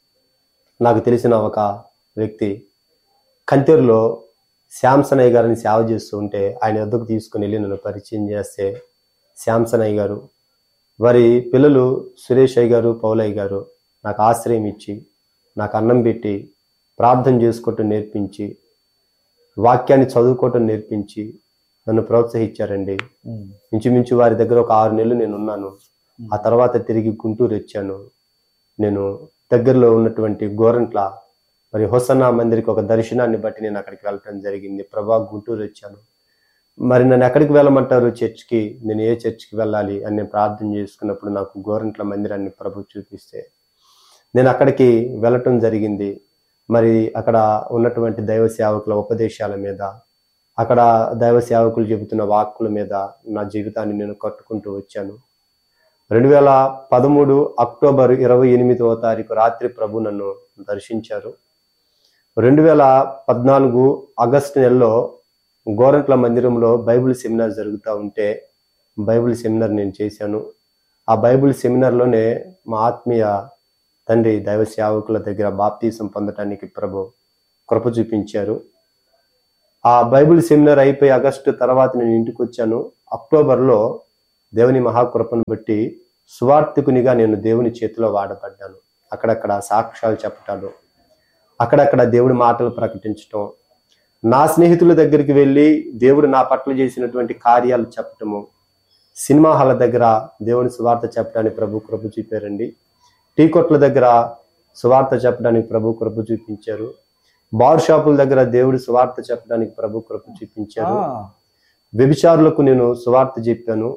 నాకు తెలిసిన ఒక వ్యక్తి కంతెరులో శ్యాంసనయ్య గారిని సేవ చేస్తూ ఉంటే ఆయన వద్దకు తీసుకుని వెళ్ళి నన్ను పరిచయం చేస్తే శ్యాంసనయ్య గారు వారి పిల్లలు సురేష్ అయ్య గారు పౌలయ్య గారు నాకు ఆశ్రయం ఇచ్చి నాకు అన్నం పెట్టి ప్రార్థన చేసుకోవటం నేర్పించి వాక్యాన్ని చదువుకోవటం నేర్పించి నన్ను ప్రోత్సహించారండి ఉమ్. ఇంచుమించు వారి దగ్గర ఒక ఆరు నెలలు నేను ఉన్నాను ఆ తర్వాత తిరిగి గుంటూరు వచ్చాను నేను దగ్గరలో ఉన్నటువంటి గోరంట్ల మరి హొసన్నా మందిరికి ఒక దర్శనాన్ని బట్టి నేను అక్కడికి వెళ్ళటం జరిగింది ప్రభా గుంటూరు వచ్చాను మరి నన్ను ఎక్కడికి వెళ్ళమంటారు చర్చ్కి నేను ఏ చర్చ్కి వెళ్ళాలి అని నేను ప్రార్థన చేసుకున్నప్పుడు నాకు గోరంట్ల మందిరాన్ని ప్రభు చూపిస్తే నేను అక్కడికి వెళ్ళటం జరిగింది మరి అక్కడ ఉన్నటువంటి దైవ సేవకుల ఉపదేశాల మీద అక్కడ దైవ సేవకులు చెబుతున్న వాక్కుల మీద నా జీవితాన్ని నేను కట్టుకుంటూ వచ్చాను రెండు వేల పదమూడు అక్టోబర్ ఇరవై ఎనిమిదవ తారీఖు రాత్రి ప్రభు నన్ను దర్శించారు రెండు వేల పద్నాలుగు ఆగస్టు నెలలో గోరంట్ల మందిరంలో బైబిల్ సెమినార్ జరుగుతూ ఉంటే బైబిల్ సెమినార్ నేను చేశాను ఆ బైబిల్ సెమినార్లోనే మా ఆత్మీయ తండ్రి దైవ సేవకుల దగ్గర బాప్తీసం పొందటానికి ప్రభు కృప చూపించారు ఆ బైబిల్ సెమినార్ అయిపోయి ఆగస్టు తర్వాత నేను ఇంటికి వచ్చాను అక్టోబర్లో దేవుని మహాకృపను బట్టి సువార్థికునిగా నేను దేవుని చేతిలో వాడబడ్డాను అక్కడక్కడ సాక్ష్యాలు చెప్పటాలు అక్కడక్కడ దేవుడి మాటలు ప్రకటించటం నా స్నేహితుల దగ్గరికి వెళ్ళి దేవుడు నా పట్ల చేసినటువంటి కార్యాలు చెప్పటము సినిమా హాల్ దగ్గర దేవుని సువార్త చెప్పడానికి ప్రభు కృప చూపారండి టీ కొట్ల దగ్గర సువార్త చెప్పడానికి ప్రభు కృప చూపించారు బార్ షాపుల దగ్గర దేవుడి సువార్త చెప్పడానికి ప్రభు కృప చూపించారు వ్యభిచారులకు నేను సువార్త చెప్పాను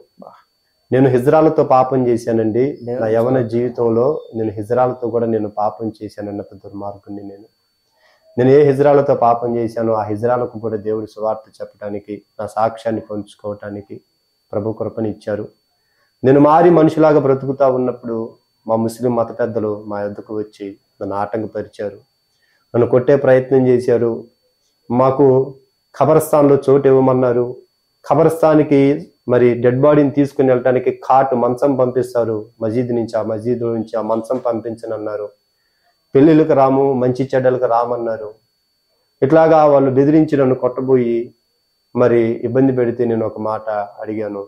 నేను హిజ్రాలతో పాపం చేశానండి నా యవన జీవితంలో నేను హిజ్రాలతో కూడా నేను పాపం చేశానన్న పెద్ద దుర్మార్గుని నేను నేను ఏ హిజ్రాలతో పాపం చేశానో ఆ హిజ్రాలకు కూడా దేవుడి సువార్త చెప్పడానికి నా సాక్ష్యాన్ని పంచుకోవటానికి ప్రభు కృపని ఇచ్చారు నేను మారి మనిషిలాగా బ్రతుకుతా ఉన్నప్పుడు మా ముస్లిం మత పెద్దలు మా యొద్దకు వచ్చి నన్ను ఆటంకపరిచారు నన్ను కొట్టే ప్రయత్నం చేశారు మాకు ఖబరస్థాన్లో చోటు ఇవ్వమన్నారు ఖబరస్థాన్కి మరి డెడ్ బాడీని తీసుకుని వెళ్ళడానికి కాటు మంచం పంపిస్తారు మసీద్ నుంచి ఆ మసీదు నుంచి ఆ మంచం పంపించనన్నారు పెళ్ళిళ్ళకి రాము మంచి చెడ్డలకు రామన్నారు ఇట్లాగా వాళ్ళు బెదిరించి నన్ను కొట్టబోయి మరి ఇబ్బంది పెడితే నేను ఒక మాట అడిగాను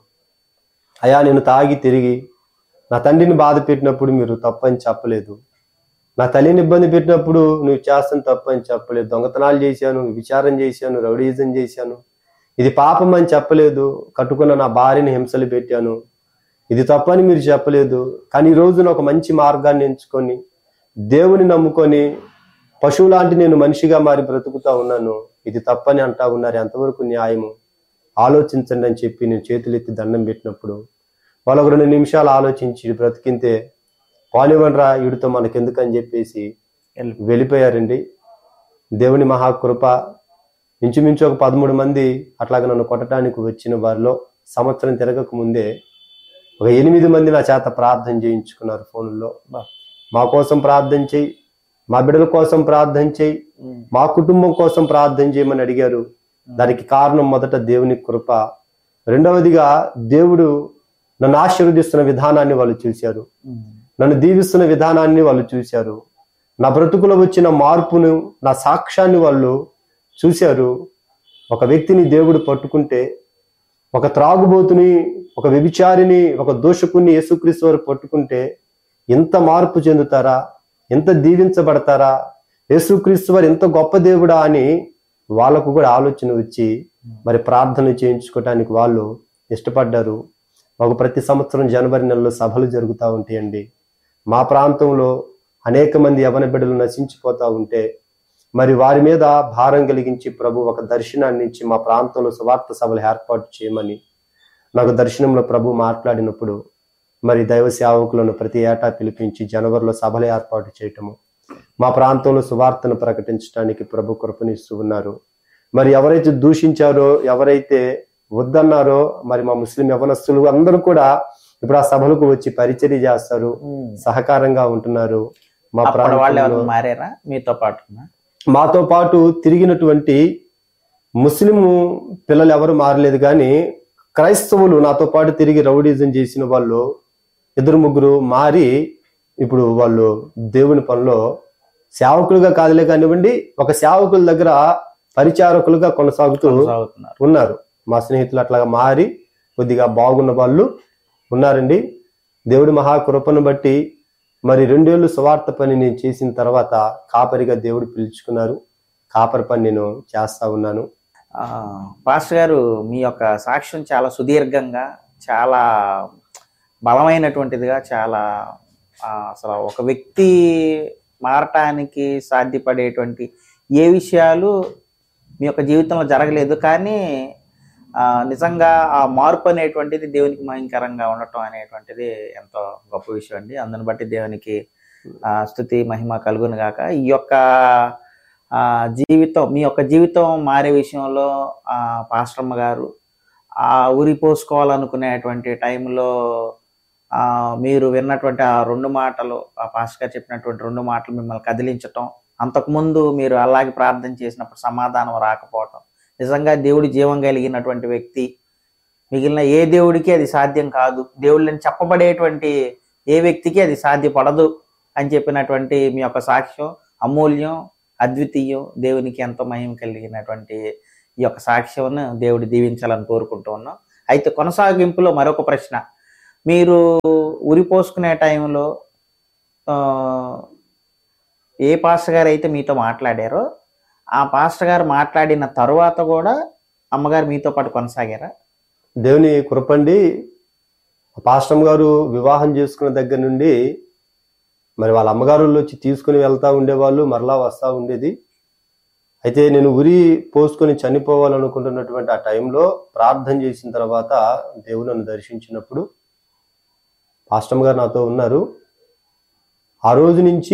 అయా నేను తాగి తిరిగి నా తండ్రిని బాధ పెట్టినప్పుడు మీరు తప్పని చెప్పలేదు నా తల్లిని ఇబ్బంది పెట్టినప్పుడు నువ్వు చేస్తాను తప్పని చెప్పలేదు దొంగతనాలు చేశాను విచారం చేశాను రౌడీజం చేశాను ఇది పాపం అని చెప్పలేదు కట్టుకున్న నా భార్యని హింసలు పెట్టాను ఇది తప్పని మీరు చెప్పలేదు కానీ ఈ రోజున ఒక మంచి మార్గాన్ని ఎంచుకొని దేవుని నమ్ముకొని పశువు లాంటి నేను మనిషిగా మారి బ్రతుకుతా ఉన్నాను ఇది తప్పని అంటా ఉన్నారు ఎంతవరకు న్యాయము ఆలోచించండి అని చెప్పి నేను చేతులెత్తి దండం పెట్టినప్పుడు వాళ్ళు ఒక రెండు నిమిషాలు ఆలోచించి "ఈడు బ్రతికింతే పానివ్వండ్రా వీడితో మనకెందుకని చెప్పేసి వెళ్ళి- వెళ్ళిపోయారండి దేవుని మహాకృప ఇంచుమించు ఒక పదమూడు మంది అట్లాగ నన్ను కొట్టడానికి వచ్చిన వారిలో సంవత్సరం తిరగక ముందే ఒక ఎనిమిది మంది నా చేత ప్రార్థన చేయించుకున్నారు ఫోన్లో బా. మా కోసం ప్రార్థన చేయి మా బిడ్డల కోసం ప్రార్థన చేయి ఉమ్. మా కుటుంబం కోసం ప్రార్థన చేయమని అడిగారు దానికి కారణం మొదట దేవుని కృప రెండవదిగా దేవుడు నన్ను ఆశీర్వదిస్తున్న విధానాన్ని వాళ్ళు చూశారు ఉమ్. నన్ను దీవిస్తున్న విధానాన్ని వాళ్ళు చూశారు నా బ్రతుకులో వచ్చిన మార్పును నా సాక్ష్యాన్ని వాళ్ళు చూశారు ఒక వ్యక్తిని దేవుడు పట్టుకుంటే ఒక త్రాగుబోతుని ఒక వ్యభిచారిని ఒక దోషకుని యేసుక్రీస్తు వారు పట్టుకుంటే ఎంత మార్పు చెందుతారా ఎంత దీవించబడతారా యేసుక్రీస్తు వారు ఎంత గొప్ప దేవుడా అని వాళ్ళకు కూడా ఆలోచన వచ్చి మరి ప్రార్థన చేయించుకోవటానికి వాళ్ళు ఇష్టపడ్డారు మాకు ప్రతి సంవత్సరం జనవరి నెలలో సభలు జరుగుతూ ఉంటాయండి మా ప్రాంతంలో అనేక మంది యవన బిడ్డలు నశించిపోతా ఉంటే మరి వారి మీద భారం కలిగించి ప్రభు ఒక దర్శనాన్ని ఇచ్చి మా ప్రాంతంలో సువార్త సభలు ఏర్పాటు చేయమని నాకు దర్శనంలో ప్రభు మాట్లాడినప్పుడు మరి దైవ సేవకులను ప్రతి ఏటా పిలిపించి జనవరిలో సభలు ఏర్పాటు చేయటము మా ప్రాంతంలో సువార్తను ప్రకటించడానికి ప్రభు కృపనిస్తూ ఉన్నారు మరి ఎవరైతే దూషించారో ఎవరైతే వద్దన్నారో మరి మా ముస్లిం యవనస్తులు అందరూ కూడా ఇప్పుడు ఆ సభలకు వచ్చి పరిచర్య చేస్తారు ఉమ్. సహకారంగా ఉంటున్నారు మా అప్పుడు వాళ్ళు ప్రాంతంలో ఎవరు మారారా మీతో పాటునా మాతో పాటు తిరిగినటువంటి ముస్లిం పిల్లలు ఎవరు మారలేదు కానీ క్రైస్తవులు నాతో పాటు తిరిగి రౌడీజం చేసిన వాళ్ళు ఇద్దరు ముగ్గురు మారి ఇప్పుడు వాళ్ళు దేవుని పనిలో సేవకులుగా కాదులే కానివ్వండి ఒక సేవకుల దగ్గర పరిచారకులుగా కొనసాగుతూ కొనసాగుతున్నారు ఉన్నారు మా స్నేహితులు అట్లాగా మారి కొద్దిగా బాగున్న వాళ్ళు ఉన్నారండి దేవుడి మహాకృపను బట్టి మరి రెండేళ్లు సువార్త పని నేను చేసిన తర్వాత కాపరిగా దేవుడు పిలుచుకున్నారు కాపరి పని నేను చేస్తా ఉన్నాను ఆ, పాస్టర్ గారు మీ యొక్క సాక్ష్యం చాలా సుదీర్ఘంగా చాలా బలమైనటువంటిదిగా చాలా ఆ, అసలు ఒక వ్యక్తి మారటానికి సాధ్యపడేటువంటి ఏ విషయాలు మీ యొక్క జీవితంలో జరగలేదు కానీ ఆ, నిజంగా ఆ మార్పు అనేటువంటిది దేవునికి మహింకరంగా ఉండటం అనేటువంటిది ఎంతో గొప్ప విషయం అండి అందుని బట్టి దేవునికి ఆ, స్తుతి మహిమ కలుగును గాక ఈ యొక్క ఆ, జీవితం మీ యొక్క జీవితం మారే విషయంలో ఆ, పాస్టర్మ్మ గారు ఆ ఉరి పోసుకోవాలనుకునేటువంటి టైంలో ఆ, మీరు విన్నటువంటి ఆ రెండు మాటలు ఆ పాస్టర్ గారు చెప్పినటువంటి రెండు మాటలు మిమ్మల్ని కదిలించటం అంతకుముందు మీరు అలాగే ప్రార్థన చేసినప్పుడు సమాధానం రాకపోవటం నిజంగా దేవుడి జీవం కలిగినటువంటి వ్యక్తి మిగిలిన ఏ దేవుడికి అది సాధ్యం కాదు దేవుళ్ళని చెప్పబడేటువంటి ఏ వ్యక్తికి అది సాధ్యపడదు అని చెప్పినటువంటి మీ యొక్క సాక్ష్యం అమూల్యం అద్వితీయం దేవునికి ఎంతో మహిమ కలిగినటువంటి ఈ యొక్క సాక్ష్యం దేవుడు దీవించాలని కోరుకుంటూ ఉన్నాం అయితే కొనసాగింపులో మరొక ప్రశ్న మీరు ఉరి పోసుకునే టైంలో ఆ, ఏ పాస్టర్ గారు అయితే మీతో మాట్లాడారో ఆ పాస్టర్ గారు మాట్లాడిన తరువాత కూడా అమ్మగారు మీతో పాటు కొనసాగారా దేవుని కృపండి పాస్టమ్ గారు వివాహం చేసుకున్న దగ్గర నుండి మరి వాళ్ళ అమ్మగారు వాళ్ళు వచ్చి తీసుకుని వెళ్తా ఉండేవాళ్ళు మరలా వస్తూ ఉండేది అయితే నేను ఉరి పోసుకొని చనిపోవాలనుకుంటున్నటువంటి ఆ టైంలో ప్రార్థన చేసిన తర్వాత దేవుడు నన్ను దర్శించినప్పుడు పాస్టమ్ గారు నాతో ఉన్నారు ఆ రోజు నుంచి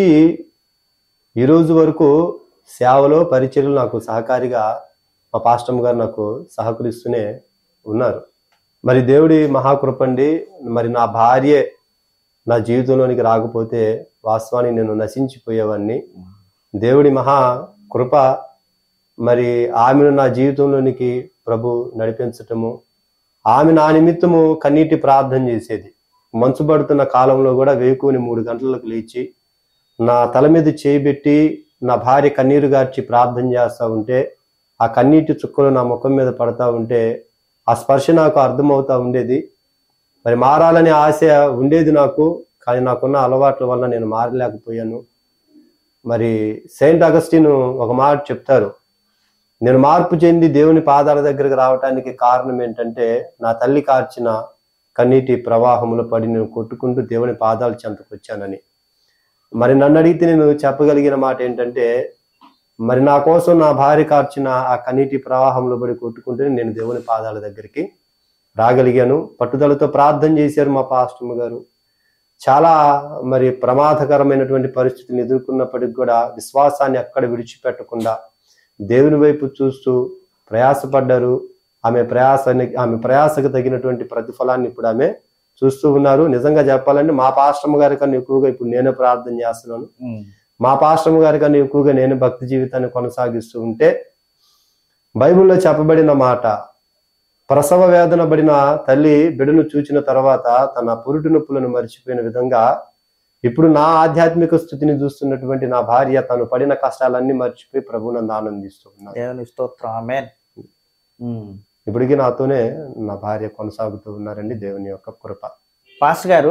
ఈ రోజు వరకు సేవలో పరిచర్యలు నాకు సహకారిగా మా పాస్టమ్ గారు నాకు సహకరిస్తూనే ఉన్నారు మరి దేవుడి మహాకృపండి మరి నా భార్యే నా జీవితంలోనికి రాకపోతే వాస్తవానికి నేను నశించిపోయేవాడిని దేవుడి మహా కృప మరి ఆమెను నా జీవితంలోనికి ప్రభు నడిపించటము ఆమె నా నిమిత్తము కన్నీటి ప్రార్థన చేసేది మంచు పడుతున్న కాలంలో కూడా వేకుని మూడు గంటలకు లేచి నా తల మీద చేయబెట్టి నా భార్య కన్నీరు గార్చి ప్రార్థన చేస్తూ ఉంటే ఆ కన్నీటి చుక్కలు నా ముఖం మీద పడతా ఉంటే ఆ స్పర్శ నాకు అర్థమవుతా ఉండేది మరి మారాలనే ఆశ ఉండేది నాకు కానీ నాకున్న అలవాట్ల వల్ల నేను మారలేకపోయాను మరి సెయింట్ అగస్టిన్ ఒక మాట చెప్తారు నేను మార్పు చెంది దేవుని పాదాల దగ్గరకు రావటానికి కారణం ఏంటంటే నా తల్లి కార్చిన కన్నీటి ప్రవాహంలో పడి నేను కొట్టుకుంటూ దేవుని పాదాల చెంతకు వచ్చానని మరి నన్ను అడిగితే నేను చెప్పగలిగిన మాట ఏంటంటే మరి నా కోసం నా భార్య కార్చిన ఆ కన్నీటి ప్రవాహంలో పడి కొట్టుకుంటే నేను దేవుని పాదాల దగ్గరికి రాగలిగాను పట్టుదలతో ప్రార్థన చేశారు మా పాస్టమ్ గారు చాలా మరి ప్రమాదకరమైనటువంటి పరిస్థితిని ఎదుర్కొన్నప్పటికి కూడా విశ్వాసాన్ని అక్కడ విడిచిపెట్టకుండా దేవుని వైపు చూస్తూ ప్రయాసపడ్డారు ఆమె ప్రయాసానికి ఆమె ప్రయాసకు తగినటువంటి ప్రతిఫలాన్ని ఇప్పుడు ఆమె చూస్తూ ఉన్నారు నిజంగా చెప్పాలంటే మా పాస్టమ్ గారి కన్నా ఎక్కువగా ఇప్పుడు నేనే ప్రార్థన చేస్తున్నాను మా పాస్టమ్ గారి కన్నా ఎక్కువగా నేను భక్తి జీవితాన్ని కొనసాగిస్తూ ఉంటే బైబిల్లో చెప్పబడిన మాట ప్రసవ వేదన పడిన తల్లి బిడ్డను చూచిన తర్వాత తన పురుటి నొప్పులను మర్చిపోయిన విధంగా ఇప్పుడు నా ఆధ్యాత్మిక స్థితిని చూస్తున్నటువంటి నా భార్య తను పడిన కష్టాలన్నీ మర్చిపోయి ప్రభు నన్ను ఆనందిస్తూ ఉన్నారు దేవుని స్తోత్రం ఆమేన్ ఉమ్. ఇప్పటికీ నాతోనే నా భార్య కొనసాగుతూ ఉన్నారండి దేవుని యొక్క కృప పాస్టర్ గారు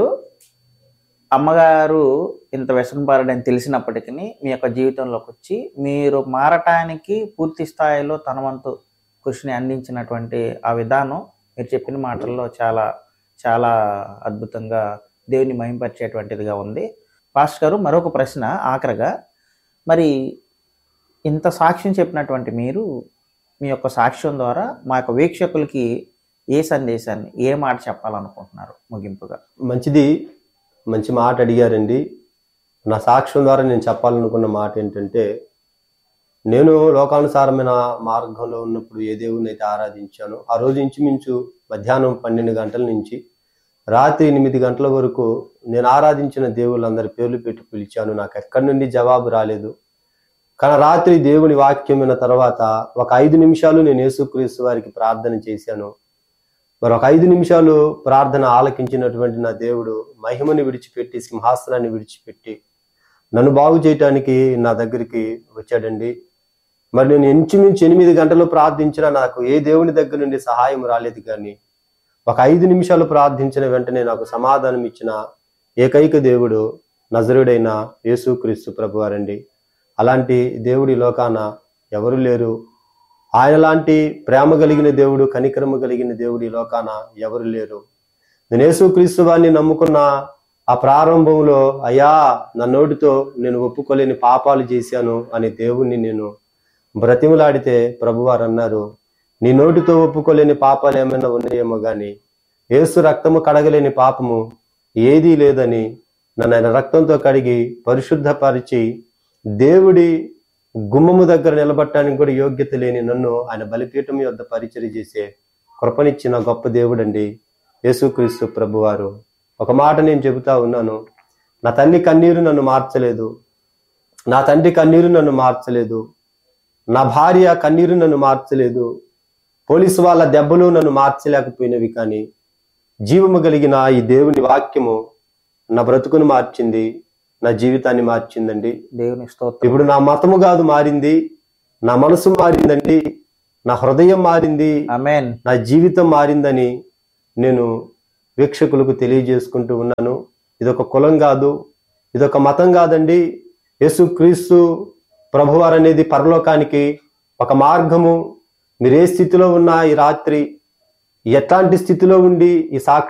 అమ్మగారు ఇంత వ్యసనపరుడని తెలిసినప్పటికీ మీ యొక్క జీవితంలోకి వచ్చి మీరు మారటానికి పూర్తి స్థాయిలో తన వంతు కృషిని అందించినటువంటి ఆ విధానం మీరు చెప్పిన మాటల్లో చాలా చాలా అద్భుతంగా దేవుని మహింపరిచేటువంటిదిగా ఉంది పాస్టర్ గారు మరొక ప్రశ్న ఆఖరగా మరి ఇంత సాక్ష్యం చెప్పినటువంటి మీరు మీ యొక్క సాక్ష్యం ద్వారా మా యొక్క వీక్షకులకి ఏ సందేశాన్ని ఏ మాట చెప్పాలనుకుంటున్నారు ముగింపుగా మంచిది మంచి మాట అడిగారండి నా సాక్ష్యం ద్వారా నేను చెప్పాలనుకున్న మాట ఏంటంటే నేను లోకానుసారమైన మార్గంలో ఉన్నప్పుడు ఏ దేవుని అయితే ఆరాధించానో ఆ రోజు ఇంచుమించు మధ్యాహ్నం పన్నెండు గంటల నుంచి రాత్రి ఎనిమిది గంటల వరకు నేను ఆరాధించిన దేవుళ్ళందరి పేర్లు పెట్టి పిలిచాను నాకు ఎక్కడి నుండి జవాబు రాలేదు కానీ రాత్రి దేవుని వాక్యం విన్న తర్వాత ఒక ఐదు నిమిషాలు నేను యేసుక్రీస్తు వారికి ప్రార్థన చేశాను మరి ఒక ఐదు నిమిషాలు ప్రార్థన ఆలకించినటువంటి నా దేవుడు మహిమని విడిచిపెట్టి సింహాసనాన్ని విడిచిపెట్టి నన్ను బాగు చేయటానికి నా దగ్గరికి వచ్చాడండి మరి నేను ఇంచుమించు ఎనిమిది గంటలు ప్రార్థించినా నాకు ఏ దేవుని దగ్గర నుండి సహాయం రాలేదు కానీ ఒక ఐదు నిమిషాలు ప్రార్థించిన వెంటనే నాకు సమాధానం ఇచ్చిన ఏకైక దేవుడు నజరుడైన యేసుక్రీస్తు ప్రభువారండి అలాంటి దేవుడి లోకాన ఎవరు లేరు ఆయన లాంటి ప్రేమ కలిగిన దేవుడు కనికరము కలిగిన దేవుడు ఈ లోకాన ఎవరు లేరు నేను యేసుక్రీస్తు వారిని నమ్ముకున్న ఆ ప్రారంభంలో అయ్యా నా నోటితో నేను ఒప్పుకోలేని పాపాలు చేశాను అని దేవుణ్ణి నేను బ్రతిమలాడితే ప్రభువారు అన్నారు నీ నోటితో ఒప్పుకోలేని పాపాలు ఏమైనా ఉన్నాయేమో గాని యేసు రక్తము కడగలేని పాపము ఏదీ లేదని నన్ను ఆయన రక్తంతో కడిగి పరిశుద్ధపరిచి దేవుడి గుమ్మము దగ్గర నిలబట్టడానికి కూడా యోగ్యత లేని నన్ను ఆయన బలిపీఠం యొద్ద పరిచయం చేసే కృపనిచ్చిన గొప్ప దేవుడండి యేసుక్రీస్తు ప్రభువారు ఒక మాట నేను చెబుతా ఉన్నాను నా తల్లి కన్నీరు నన్ను మార్చలేదు నా తండ్రి కన్నీరు నన్ను మార్చలేదు నా భార్య కన్నీరు నన్ను మార్చలేదు పోలీసు వాళ్ళ దెబ్బలు నన్ను మార్చలేకపోయినవి కానీ జీవము కలిగిన ఈ దేవుని వాక్యము నా బ్రతుకును మార్చింది నా జీవితాన్ని మార్చిందండి దేవుని స్తోత్రం ఇప్పుడు నా మతము కాదు మారింది నా మనసు మారిందండి నా హృదయం మారింది అమెన్ నా జీవితం మారిందని నేను వీక్షకులకు తెలియజేసుకుంటూ ఉన్నాను ఇదొక కులం కాదు ఇదొక మతం కాదండి యేసుక్రీస్తు ప్రభువారు అనేది పరలోకానికి ఒక మార్గము మీరు ఏ స్థితిలో ఉన్నా ఈ రాత్రి ఎట్లాంటి స్థితిలో ఉండి ఈ సాక్షి